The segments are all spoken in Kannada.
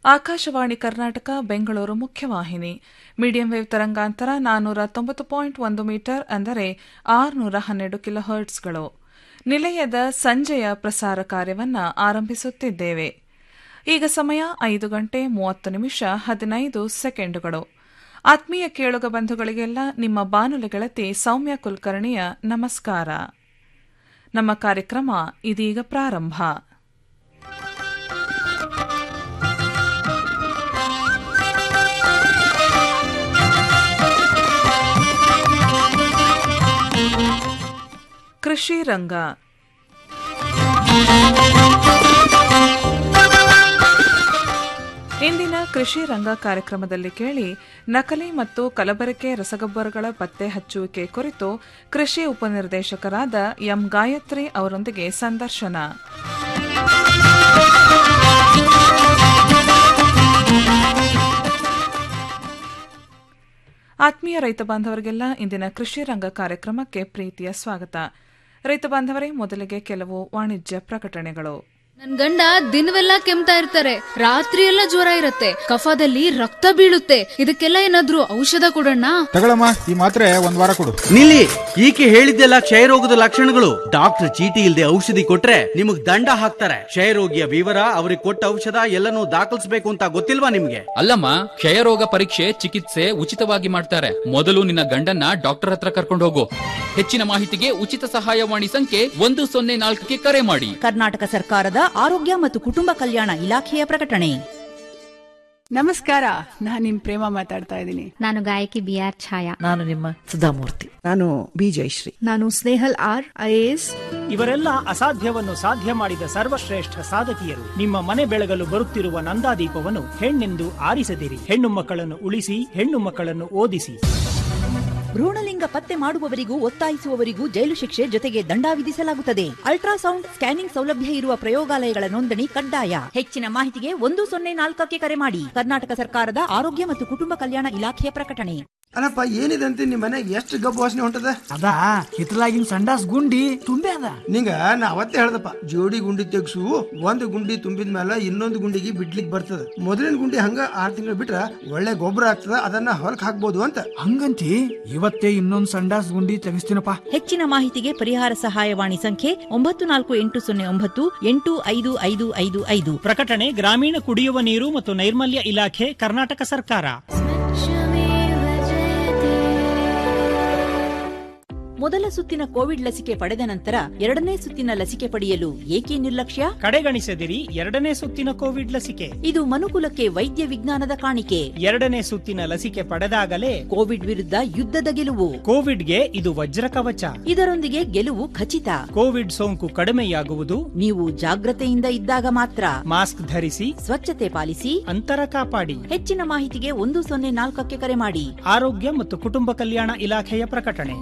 ಆಕಾಶವಾಣಿ ಕರ್ನಾಟಕ ಬೆಂಗಳೂರು ಮುಖ್ಯವಾಹಿನಿ ಮೀಡಿಯಂ ವೇವ್ ತರಂಗಾಂತರ ನಾನ್ನೂರ ತೊಂಬತ್ತು ಪಾಯಿಂಟ್ ಒಂದು ಮೀಟರ್ ಅಂದರೆ ಆರುನೂರ ಹನ್ನೆರಡು ಕಿಲೋಹರ್ಟ್ಸ್ಗಳು ನಿಲಯದ ಸಂಜೆಯ ಪ್ರಸಾರ ಕಾರ್ಯವನ್ನು ಆರಂಭಿಸುತ್ತಿದ್ದೇವೆ ಈಗ ಸಮಯ ಐದು ಗಂಟೆ ಮೂವತ್ತು ನಿಮಿಷ ಹದಿನೈದು ಸೆಕೆಂಡುಗಳು ಆತ್ಮೀಯ ಕೇಳುಗ ಬಂಧುಗಳಿಗೆಲ್ಲ ನಿಮ್ಮ ಬಾನುಲಿ ಗೆಳತಿ ಸೌಮ್ಯ ಕುಲಕರ್ಣಿಯ ನಮಸ್ಕಾರ ನಮ್ಮ ಕಾರ್ಯಕ್ರಮ ಇದೀಗ ಪ್ರಾರಂಭ ಕೃಷಿ ರಂಗ ಇಂದಿನ ಕೃಷಿ ರಂಗ ಕಾರ್ಯಕ್ರಮದಲ್ಲಿ ಕೇಳಿ ನಕಲಿ ಮತ್ತು ಕಲಬೆರಕೆ ರಸಗೊಬ್ಬರಗಳ ಪತ್ತೆ ಹಚ್ಚುವಿಕೆ ಕುರಿತು ಕೃಷಿ ಉಪನಿರ್ದೇಶಕರಾದ ಎಂ ಗಾಯತ್ರಿ ಅವರೊಂದಿಗೆ ಸಂದರ್ಶನ ಆತ್ಮೀಯ ರೈತ ಬಾಂಧವರಿಗೆಲ್ಲ ಇಂದಿನ ಕೃಷಿ ರಂಗ ಕಾರ್ಯಕ್ರಮಕ್ಕೆ ಪ್ರೀತಿಯ ಸ್ವಾಗತ ರೈತ ಬಾಂಧವರೇ ಮೊದಲಿಗೆ ಕೆಲವು ವಾಣಿಜ್ಯ ಪ್ರಕಟಣೆಗಳು ನನ್ ಗಂಡ ದಿನವೆಲ್ಲ ಕೆಮ್ತಾ ಇರ್ತಾರೆ ರಾತ್ರಿ ಎಲ್ಲ ಜ್ವರ ಇರತ್ತೆ ಕಫದಲ್ಲಿ ರಕ್ತ ಬೀಳುತ್ತೆ ಇದಕ್ಕೆಲ್ಲ ಏನಾದ್ರೂ ಔಷಧ ಕೊಡೋಣ ತಗೊಳಮ್ಮ ಈ ಮಾತ್ರೆ ಒಂದ್ ವಾರ ಕೊಡು ನಿಲ್ಲಿ ಈಕೆ ಹೇಳಿದ್ದೆಲ್ಲ ಕ್ಷಯರೋಗದ ಲಕ್ಷಣಗಳು ಡಾಕ್ಟರ್ ಚೀಟಿ ಇಲ್ಲದೆ ಔಷಧಿ ಕೊಟ್ರೆ ನಿಮಗ್ ದಂಡ ಹಾಕ್ತಾರೆ ಕ್ಷಯರೋಗಿಯ ವಿವರ ಅವ್ರಿಗೆ ಕೊಟ್ಟ ಔಷಧ ಎಲ್ಲನೂ ದಾಖಲಿಸಬೇಕು ಅಂತ ಗೊತ್ತಿಲ್ವಾ ನಿಮ್ಗೆ ಅಲ್ಲಮ್ಮ ಕ್ಷಯರೋಗ ಪರೀಕ್ಷೆ ಚಿಕಿತ್ಸೆ ಉಚಿತವಾಗಿ ಮಾಡ್ತಾರೆ ಮೊದಲು ನಿನ್ನ ಗಂಡನ್ನ ಡಾಕ್ಟರ್ ಹತ್ರ ಕರ್ಕೊಂಡು ಹೋಗು ಹೆಚ್ಚಿನ ಮಾಹಿತಿಗೆ ಉಚಿತ ಸಹಾಯವಾಣಿ ಸಂಖ್ಯೆ ಒಂದು ಸೊನ್ನೆ ನಾಲ್ಕಕ್ಕೆ ಕರೆ ಮಾಡಿ ಕರ್ನಾಟಕ ಸರ್ಕಾರದ ಆರೋಗ್ಯ ಮತ್ತು ಕುಟುಂಬ ಕಲ್ಯಾಣ ಇಲಾಖೆಯ ಪ್ರಕಟಣೆ ನಮಸ್ಕಾರ ನಾನ್ ನಿಮ್ ಪ್ರೇಮ ಮಾತಾಡ್ತಾ ಇದ್ದೀನಿ ನಾನು ಗಾಯಕಿ ಬಿ ಆರ್ ಛಾಯಾ ನಾನು ನಿಮ್ಮ ಸುಧಾಮೂರ್ತಿ ನಾನು ಬಿ ಜಯಶ್ರೀ ನಾನು ಸ್ನೇಹಲ್ ಆರ್ ಐಎಎಸ್ ಇವರೆಲ್ಲ ಅಸಾಧ್ಯವನ್ನು ಸಾಧ್ಯ ಮಾಡಿದ ಸರ್ವಶ್ರೇಷ್ಠ ಸಾಧಕಿಯರು ನಿಮ್ಮ ಮನೆ ಬೆಳಗಲು ಬರುತ್ತಿರುವ ನಂದಾದೀಪವನ್ನು ಹೆಣ್ಣೆಂದು ಆರಿಸದಿರಿ ಹೆಣ್ಣು ಮಕ್ಕಳನ್ನು ಉಳಿಸಿ ಹೆಣ್ಣು ಮಕ್ಕಳನ್ನು ಓದಿಸಿ ಭ್ರೂಣಲಿಂಗ ಪತ್ತೆ ಮಾಡುವವರಿಗೂ ಒತ್ತಾಯಿಸುವವರಿಗೂ ಜೈಲು ಶಿಕ್ಷೆ ಜೊತೆಗೆ ದಂಡ ವಿಧಿಸಲಾಗುತ್ತದೆ ಅಲ್ಟ್ರಾಸೌಂಡ್ ಸ್ಕ್ಯಾನಿಂಗ್ ಸೌಲಭ್ಯ ಇರುವ ಪ್ರಯೋಗಾಲಯಗಳ ನೋಂದಣಿ ಕಡ್ಡಾಯ ಹೆಚ್ಚಿನ ಮಾಹಿತಿಗೆ ಒಂದು ಸೊನ್ನೆ ನಾಲ್ಕಕ್ಕೆ ಕರೆ ಮಾಡಿ ಕರ್ನಾಟಕ ಸರ್ಕಾರದ ಆರೋಗ್ಯ ಮತ್ತು ಕುಟುಂಬ ಕಲ್ಯಾಣ ಇಲಾಖೆಯ ಪ್ರಕಟಣೆ ಅಲ್ಲಪ್ಪ ಏನಿದೆ ಅಂತ ನಿಮ್ಮ ಮನೆ ಎಷ್ಟು ಗಬ್ಬು ವಾಸನೆ ಹೊಂಟದ ಅದಾ ಹಿತ್ತಲಾಗಿನ ಸಂಡಾಸ್ ಗುಂಡಿ ತುಂಬೆ ಅದ ನಿಂಗ ನಾ ಅವತ್ತೇ ಹೇಳ್ದಪ್ಪ ಜೋಡಿ ಗುಂಡಿ ತೆಗ್ಸು ಒಂದು ಗುಂಡಿ ತುಂಬಿದ ಮೇಲೆ ಇನ್ನೊಂದು ಗುಂಡಿಗೆ ಬಿಡ್ಲಿಕ್ ಬರ್ತದ ಮೊದಲಿನ ಗುಂಡಿ ಹಂಗ ಆರ್ ತಿಂಗಳು ಬಿಟ್ರ ಒಳ್ಳೆ ಗೊಬ್ಬರ ಆಗ್ತದ ಅದನ್ನ ಹೊಲಕ್ ಹಾಕ್ಬೋದು ಅಂತ ಹಂಗಂತಿ ಇವತ್ತೇ ಇನ್ನೊಂದ್ ಸಂಡಾಸ್ ಗುಂಡಿ ತೆಗಿಸ್ತೀನಪ್ಪ ಹೆಚ್ಚಿನ ಮಾಹಿತಿಗೆ ಪರಿಹಾರ ಸಹಾಯವಾಣಿ ಸಂಖ್ಯೆ ಒಂಬತ್ತು ನಾಲ್ಕು ಎಂಟು ಸೊನ್ನೆ ಒಂಬತ್ತು ಎಂಟು ಐದು ಐದು ಐದು ಐದು ಪ್ರಕಟಣೆ ಗ್ರಾಮೀಣ ಕುಡಿಯುವ ನೀರು ಮತ್ತು ನೈರ್ಮಲ್ಯ ಇಲಾಖೆ ಕರ್ನಾಟಕ ಸರ್ಕಾರ ಮೊದಲ ಸುತ್ತಿನ ಕೋವಿಡ್ ಲಸಿಕೆ ಪಡೆದ ನಂತರ ಎರಡನೇ ಸುತ್ತಿನ ಲಸಿಕೆ ಪಡೆಯಲು ಏಕೆ ನಿರ್ಲಕ್ಷ್ಯ ಕಡೆಗಣಿಸದಿರಿ ಎರಡನೇ ಸುತ್ತಿನ ಕೋವಿಡ್ ಲಸಿಕೆ ಇದು ಮನುಕುಲಕ್ಕೆ ವೈದ್ಯ ವಿಜ್ಞಾನದ ಕಾಣಿಕೆ ಎರಡನೇ ಸುತ್ತಿನ ಲಸಿಕೆ ಪಡೆದಾಗಲೇ ಕೋವಿಡ್ ವಿರುದ್ಧ ಯುದ್ಧದ ಗೆಲುವು ಕೋವಿಡ್ಗೆ ಇದು ವಜ್ರ ಕವಚ ಇದರೊಂದಿಗೆ ಗೆಲುವು ಖಚಿತ ಕೋವಿಡ್ ಸೋಂಕು ಕಡಿಮೆಯಾಗುವುದು ನೀವು ಜಾಗ್ರತೆಯಿಂದ ಇದ್ದಾಗ ಮಾತ್ರ ಮಾಸ್ಕ್ ಧರಿಸಿ ಸ್ವಚ್ಛತೆ ಪಾಲಿಸಿ ಅಂತರ ಕಾಪಾಡಿ ಹೆಚ್ಚಿನ ಮಾಹಿತಿಗೆ ಒಂದು ಸೊನ್ನೆ ನಾಲ್ಕಕ್ಕೆ ಕರೆ ಮಾಡಿ ಆರೋಗ್ಯ ಮತ್ತು ಕುಟುಂಬ ಕಲ್ಯಾಣ ಇಲಾಖೆಯ ಪ್ರಕಟಣೆ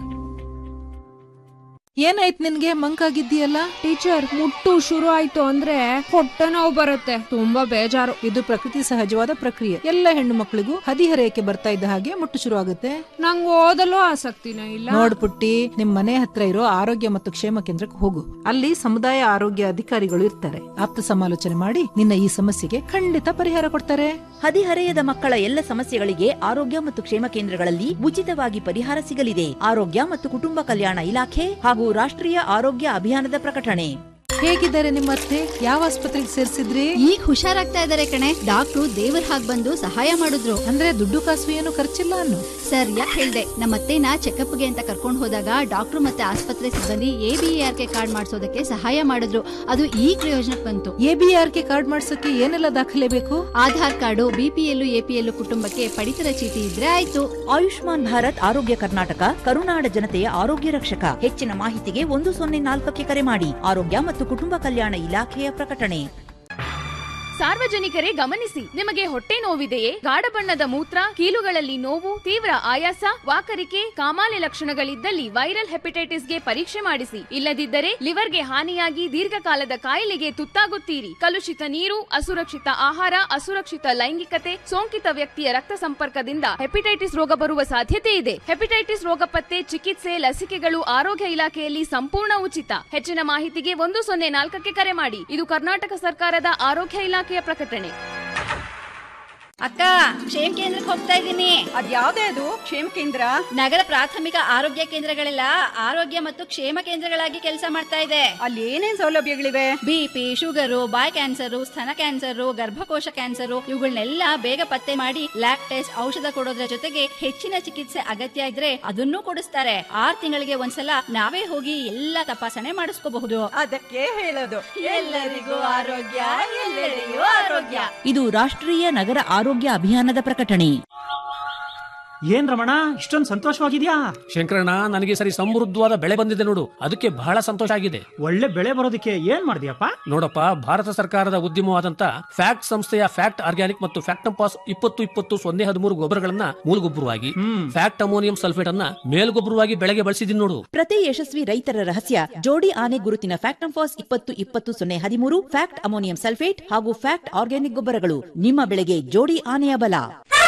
ಏನಾಯ್ತು ನಿನ್ಗೆ ಮಂಕಾಗಿದ್ದೀಯಲ್ಲ ಟೀಚರ್ ಮುಟ್ಟು ಶುರು ಆಯ್ತು ಅಂದ್ರೆ ಹೊಟ್ಟೆ ನೋವು ಬರುತ್ತೆ ತುಂಬಾ ಬೇಜಾರು ಇದು ಪ್ರಕೃತಿ ಸಹಜವಾದ ಪ್ರಕ್ರಿಯೆ ಎಲ್ಲ ಹೆಣ್ಣು ಮಕ್ಕಳಿಗೂ ಹದಿಹರೆಯಕ್ಕೆ ಬರ್ತಾ ಇದ್ದ ಹಾಗೆ ಮುಟ್ಟು ಶುರು ಆಗುತ್ತೆ ನಂಗೆ ಓದಲು ಆಸಕ್ತಿನೇ ಇಲ್ಲ ನೋಡ್ ಪುಟ್ಟಿ ನಿಮ್ ಮನೆ ಹತ್ರ ಇರೋ ಆರೋಗ್ಯ ಮತ್ತು ಕ್ಷೇಮ ಕೇಂದ್ರಕ್ಕೆ ಹೋಗು ಅಲ್ಲಿ ಸಮುದಾಯ ಆರೋಗ್ಯ ಅಧಿಕಾರಿಗಳು ಇರ್ತಾರೆ ಆಪ್ತ ಸಮಾಲೋಚನೆ ಮಾಡಿ ನಿನ್ನ ಈ ಸಮಸ್ಯೆಗೆ ಖಂಡಿತ ಪರಿಹಾರ ಕೊಡ್ತಾರೆ ಹದಿಹರೆಯದ ಮಕ್ಕಳ ಎಲ್ಲ ಸಮಸ್ಯೆಗಳಿಗೆ ಆರೋಗ್ಯ ಮತ್ತು ಕ್ಷೇಮ ಕೇಂದ್ರಗಳಲ್ಲಿ ಉಚಿತವಾಗಿ ಪರಿಹಾರ ಸಿಗಲಿದೆ ಆರೋಗ್ಯ ಮತ್ತು ಕುಟುಂಬ ಕಲ್ಯಾಣ ಇಲಾಖೆ ಹಾಗೂ ರಾಷ್ಟ್ರೀಯ ಆರೋಗ್ಯ ಅಭಿಯಾನದ ಪ್ರಕಟಣೆ ಹೇಗಿದ್ದಾರೆ ನಿಮ್ಮ ಅತ್ತೆ ಯಾವ ಆಸ್ಪತ್ರೆಗೆ ಸೇರಿಸಿದ್ರಿ ಈಗ ಹುಷಾರಾಗ್ತಾ ಇದಾರೆ ಕಣೆ ಡಾಕ್ಟ್ರು ದೇವ್ರ ಹಾಗ್ ಬಂದು ಸಹಾಯ ಮಾಡಿದ್ರು ಅಂದ್ರೆ ದುಡ್ಡು ಕಾಸು ಏನು ಖರ್ಚಿಲ್ಲ ಅನ್ನು ಸರ್ ಯಾಕೆ ಹೇಳ್ದೆ ನಮ್ಮ ಅತ್ತೆನ ಚೆಕಪ್ಗೆ ಅಂತ ಕರ್ಕೊಂಡು ಹೋದಾಗ ಡಾಕ್ಟ್ರು ಮತ್ತೆ ಆಸ್ಪತ್ರೆ ಸಿಬ್ಬಂದಿ A B R K card ಮಾಡಿಸೋದಕ್ಕೆ ಸಹಾಯ ಮಾಡಿದ್ರು ಅದು ಈ ಪ್ರಯೋಜನಕ್ಕೆ ಬಂತು A B R K card ಮಾಡ್ಸಕ್ಕೆ ಏನೆಲ್ಲ ದಾಖಲೆ ಬೇಕು ಆಧಾರ್ ಕಾರ್ಡು ಬಿಪಿಎಲ್ ಎಪಿಎಲ್ ಕುಟುಂಬಕ್ಕೆ ಪಡಿತರ ಚೀಟಿ ಇದ್ರೆ ಆಯ್ತು ಆಯುಷ್ಮಾನ್ ಭಾರತ್ ಆರೋಗ್ಯ ಕರ್ನಾಟಕ ಕರುನಾಡ ಜನತೆಯ ಆರೋಗ್ಯ ರಕ್ಷಕ ಹೆಚ್ಚಿನ ಮಾಹಿತಿಗೆ ಒಂದು ಸೊನ್ನೆ ನಾಲ್ಕಕ್ಕೆ ಕರೆ ಮಾಡಿ ಆರೋಗ್ಯ ಮತ್ತು ಕುಟುಂಬ ಕಲ್ಯಾಣ ಇಲಾಖೆಯ ಪ್ರಕಟಣೆ ಸಾರ್ವಜನಿಕರೇ ಗಮನಿಸಿ ನಿಮಗೆ ಹೊಟ್ಟೆ ನೋವಿದೆಯೇ ಗಾಢ ಬಣ್ಣದ ಮೂತ್ರ ಕೀಲುಗಳಲ್ಲಿ ನೋವು ತೀವ್ರ ಆಯಾಸ ವಾಕರಿಕೆ ಕಾಮಾಲೆ ಲಕ್ಷಣಗಳಿದ್ದಲ್ಲಿ ವೈರಲ್ ಹೆಪಟೈಟಿಸ್ಗೆ ಪರೀಕ್ಷೆ ಮಾಡಿಸಿ ಇಲ್ಲದಿದ್ದರೆ ಲಿವರ್ಗೆ ಹಾನಿಯಾಗಿ ದೀರ್ಘಕಾಲದ ಕಾಯಿಲೆಗೆ ತುತ್ತಾಗುತ್ತೀರಿ ಕಲುಷಿತ ನೀರು ಅಸುರಕ್ಷಿತ ಆಹಾರ ಅಸುರಕ್ಷಿತ ಲೈಂಗಿಕತೆ ಸೋಂಕಿತ ವ್ಯಕ್ತಿಯ ರಕ್ತ ಸಂಪರ್ಕದಿಂದ ಹೆಪಟೈಟಿಸ್ ರೋಗ ಬರುವ ಸಾಧ್ಯತೆ ಇದೆ ಹೆಪಟೈಟಿಸ್ ರೋಗ ಪತ್ತೆ ಚಿಕಿತ್ಸೆ ಲಸಿಕೆಗಳು ಆರೋಗ್ಯ ಇಲಾಖೆಯಲ್ಲಿ ಸಂಪೂರ್ಣ ಉಚಿತ ಹೆಚ್ಚಿನ ಮಾಹಿತಿಗೆ ಒಂದು ಸೊನ್ನೆ ನಾಲ್ಕಕ್ಕೆ ಕರೆ ಮಾಡಿ ಇದು ಕರ್ನಾಟಕ ಸರ್ಕಾರದ ಆರೋಗ್ಯ ಇಲಾಖೆಯ ಪ್ರಕಟಣೆ ಅಕ್ಕ ಕ್ಷೇಮ ಕೇಂದ್ರಕ್ಕೆ ಹೋಗ್ತಾ ಇದ್ದೀನಿ ಅದ್ಯಾವ್ದೇ ಅದು ಕ್ಷೇಮ ಕೇಂದ್ರ ನಗರ ಪ್ರಾಥಮಿಕ ಆರೋಗ್ಯ ಕೇಂದ್ರಗಳೆಲ್ಲ ಆರೋಗ್ಯ ಮತ್ತು ಕ್ಷೇಮ ಕೇಂದ್ರಗಳಾಗಿ ಕೆಲಸ ಮಾಡ್ತಾ ಇದೆ ಅಲ್ಲಿ ಏನೇನ್ ಸೌಲಭ್ಯಗಳಿವೆ ಬಿಪಿ ಶುಗರು ಬಾಯ್ ಕ್ಯಾನ್ಸರ್ ಸ್ತನ ಕ್ಯಾನ್ಸರ್ ಗರ್ಭಕೋಶ ಕ್ಯಾನ್ಸರ್ ಇವುಗಳನ್ನೆಲ್ಲ ಬೇಗ ಪತ್ತೆ ಮಾಡಿ ಲ್ಯಾಬ್ ಟೆಸ್ಟ್ ಔಷಧ ಕೊಡೋದ್ರ ಜೊತೆಗೆ ಹೆಚ್ಚಿನ ಚಿಕಿತ್ಸೆ ಅಗತ್ಯ ಇದ್ರೆ ಅದನ್ನೂ ಕೊಡಿಸ್ತಾರೆ ಆರ್ ತಿಂಗಳಿಗೆ ಒಂದ್ಸಲ ನಾವೇ ಹೋಗಿ ಎಲ್ಲ ತಪಾಸಣೆ ಮಾಡಿಸ್ಕೋಬಹುದು ಅದಕ್ಕೆ ಹೇಳೋದು ಎಲ್ಲರಿಗೂ ಆರೋಗ್ಯ ಎಲ್ಲೆಡೆಯೂ ಆರೋಗ್ಯ ಇದು ರಾಷ್ಟ್ರೀಯ ನಗರ ಆರೋಗ್ಯ ಅಭಿಯಾನದ ಪ್ರಕಟಣೆ ಏನ್ ರಮಣ ಇಷ್ಟೊಂದು ಸಂತೋಷವಾಗಿದ್ಯಾ ಶಂಕರಣ್ಣ ನನಗೆ ಈ ಸರಿ ಸಮೃದ್ಧವಾದ ಬೆಳೆ ಬಂದಿದೆ ನೋಡು ಅದಕ್ಕೆ ಬಹಳ ಸಂತೋಷ ಆಗಿದೆ ಒಳ್ಳೆ ಬೆಳೆ ಬರೋದಕ್ಕೆ ಏನ್ ಮಾಡಿದ್ಯಪ್ಪ ನೋಡಪ್ಪ ಭಾರತ ಸರ್ಕಾರದ ಉದ್ಯಮವಾದಂತ ಫ್ಯಾಕ್ಟ್ ಸಂಸ್ಥೆಯ ಫ್ಯಾಕ್ಟ್ ಆರ್ಗ್ಯಾನಿಕ್ ಮತ್ತು ಫ್ಯಾಕ್ಟಂಪಾಸ್ ಇಪ್ಪತ್ತು ಇಪ್ಪತ್ತು ಸೊನ್ನೆ ಹದಿಮೂರು ಗೊಬ್ಬರಗಳನ್ನ ಮೂಲಗೊಬ್ಬರವಾಗಿ ಫ್ಯಾಕ್ಟ್ ಅಮೋನಿಯಂ ಸಲ್ಫೇಟ್ ಅನ್ನ ಮೇಲ್ಗೊಬ್ಬರವಾಗಿ ಬೆಳೆಗೆ ಬಳಸಿದೀನಿ ನೋಡು ಪ್ರತಿ ಯಶಸ್ವಿ ರೈತರ ರಹಸ್ಯ ಜೋಡಿ ಆನೆ ಗುರುತಿನ ಫ್ಯಾಕ್ಟ್ ಫಾಸ್ ಇಪ್ಪತ್ತು ಇಪ್ಪತ್ತು ಸೊನ್ನೆ ಹದಿಮೂರು ಫ್ಯಾಕ್ಟ್ ಅಮೋನಿಯಂ ಸಲ್ಫೇಟ್ ಹಾಗೂ ಫ್ಯಾಕ್ಟ್ ಆರ್ಗ್ಯಾನಿಕ್ ಗೊಬ್ಬರಗಳು ನಿಮ್ಮ ಬೆಳೆಗೆ ಜೋಡಿ ಆನೆಯ ಬಲ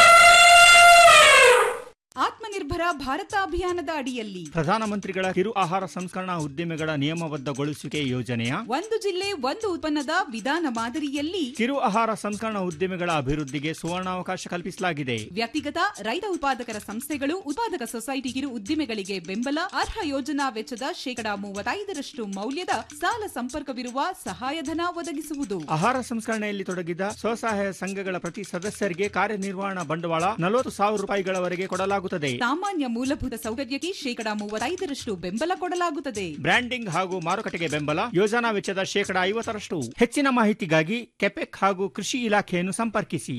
ಆತ್ಮನಿರ್ಭರ ಭಾರತ ಅಭಿಯಾನದ ಅಡಿಯಲ್ಲಿ ಪ್ರಧಾನಮಂತ್ರಿಗಳ ಕಿರು ಆಹಾರ ಸಂಸ್ಕರಣಾ ಉದ್ದಿಮೆಗಳ ನಿಯಮಬದ್ಧಗೊಳಿಸುವಿಕೆ ಯೋಜನೆಯ ಒಂದು ಜಿಲ್ಲೆ ಒಂದು ಉತ್ಪನ್ನದ ವಿಧಾನ ಮಾದರಿಯಲ್ಲಿ ಕಿರು ಆಹಾರ ಸಂಸ್ಕರಣಾ ಉದ್ದಿಮೆಗಳ ಅಭಿವೃದ್ಧಿಗೆ ಸುವರ್ಣಾವಕಾಶ ಕಲ್ಪಿಸಲಾಗಿದೆ ವ್ಯಕ್ತಿಗತ ರೈತ ಉತ್ಪಾದಕರ ಸಂಸ್ಥೆಗಳು ಉತ್ಪಾದಕ ಸೊಸೈಟಿ ಕಿರು ಉದ್ದಿಮೆಗಳಿಗೆ ಬೆಂಬಲ ಅರ್ಹ ಯೋಜನಾ ವೆಚ್ಚದ ಶೇಕಡಾ ಮೂವತ್ತೈದರಷ್ಟು ಮೌಲ್ಯದ ಸಾಲ ಸಂಪರ್ಕವಿರುವ ಸಹಾಯಧನ ಒದಗಿಸುವುದು ಆಹಾರ ಸಂಸ್ಕರಣೆಯಲ್ಲಿ ತೊಡಗಿದ ಸ್ವಸಹಾಯ ಸಂಘಗಳ ಪ್ರತಿ ಸದಸ್ಯರಿಗೆ ಕಾರ್ಯನಿರ್ವಹಣಾ ಬಂಡವಾಳ ನಲವತ್ತು ಸಾವಿರ ರೂಪಾಯಿಗಳವರೆಗೆ ಕೊಡಲಾಗುತ್ತದೆ ಸಾಮಾನ್ಯ ಮೂಲಭೂತ ಸೌಕರ್ಯಕ್ಕೆ ಶೇಕಡಾ ಮೂವತ್ತೈದರಷ್ಟು ಬೆಂಬಲ ಕೊಡಲಾಗುತ್ತದೆ ಬ್ರ್ಯಾಂಡಿಂಗ್ ಹಾಗೂ ಮಾರುಕಟ್ಟೆಗೆ ಬೆಂಬಲ ಯೋಜನಾ ವೆಚ್ಚದ ಶೇಕಡಾ ಐವತ್ತರಷ್ಟು ಹೆಚ್ಚಿನ ಮಾಹಿತಿಗಾಗಿ ಕೆಪೆಕ್ ಹಾಗೂ ಕೃಷಿ ಇಲಾಖೆಯನ್ನು ಸಂಪರ್ಕಿಸಿ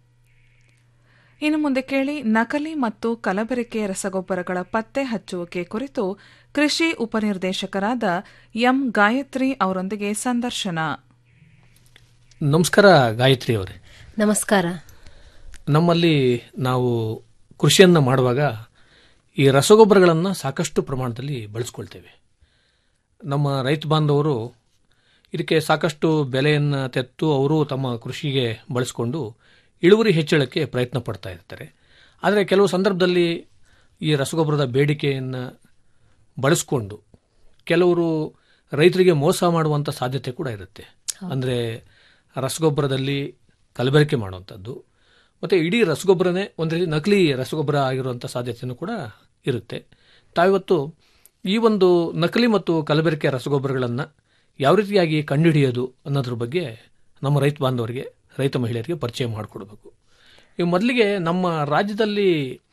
ಇನ್ನು ಮುಂದೆ ಕೇಳಿ ನಕಲಿ ಮತ್ತು ಕಲಬೆರಕೆ ರಸಗೊಬ್ಬರಗಳ ಪತ್ತೆ ಹಚ್ಚುವಿಕೆ ಕುರಿತು ಕೃಷಿ ಉಪನಿರ್ದೇಶಕರಾದ ಎಂ ಗಾಯತ್ರಿ ಅವರೊಂದಿಗೆ ಸಂದರ್ಶನ ನಮಸ್ಕಾರ ಗಾಯತ್ರಿ ಅವರೇ ನಮಸ್ಕಾರ ನಮ್ಮಲ್ಲಿ ನಾವು ಕೃಷಿಯನ್ನು ಮಾಡುವಾಗ ಈ ರಸಗೊಬ್ಬರಗಳನ್ನು ಸಾಕಷ್ಟು ಪ್ರಮಾಣದಲ್ಲಿ ಬಳಸ್ಕೊಳ್ತೇವೆ ನಮ್ಮ ರೈತ ಬಾಂಧವರು ಇದಕ್ಕೆ ಸಾಕಷ್ಟು ಬೆಲೆಯನ್ನು ತೆತ್ತು ಅವರು ತಮ್ಮ ಕೃಷಿಗೆ ಬಳಸಿಕೊಂಡು ಇಳುವರಿ ಹೆಚ್ಚಳಕ್ಕೆ ಪ್ರಯತ್ನ ಪಡ್ತಾ ಇರ್ತಾರೆ ಆದರೆ ಕೆಲವು ಸಂದರ್ಭದಲ್ಲಿ ಈ ರಸಗೊಬ್ಬರದ ಬೇಡಿಕೆಯನ್ನು ಬಳಸ್ಕೊಂಡು ಕೆಲವರು ರೈತರಿಗೆ ಮೋಸ ಮಾಡುವಂಥ ಸಾಧ್ಯತೆ ಕೂಡ ಇರುತ್ತೆ ಅಂದರೆ ರಸಗೊಬ್ಬರದಲ್ಲಿ ಕಲಬೆರಕೆ ಮಾಡುವಂಥದ್ದು ಮತ್ತು ಇಡೀ ರಸಗೊಬ್ಬರನೇ ಒಂದು ರೀತಿ ನಕಲಿ ರಸಗೊಬ್ಬರ ಆಗಿರುವಂಥ ಸಾಧ್ಯತೆಯೂ ಕೂಡ ಇರುತ್ತೆ ತಾವಿವತ್ತು ಈ ಒಂದು ನಕಲಿ ಮತ್ತು ಕಲಬೆರಕೆ ರಸಗೊಬ್ಬರಗಳನ್ನು ಯಾವ ರೀತಿಯಾಗಿ ಕಂಡುಹಿಡಿಯೋದು ಅನ್ನೋದ್ರ ಬಗ್ಗೆ ನಮ್ಮ ರೈತ ಬಾಂಧವರಿಗೆ ರೈತ ಮಹಿಳೆಯರಿಗೆ ಪರಿಚಯ ಮಾಡಿಕೊಡ್ಬೇಕು ಈ ಮೊದಲಿಗೆ ನಮ್ಮ ರಾಜ್ಯದಲ್ಲಿ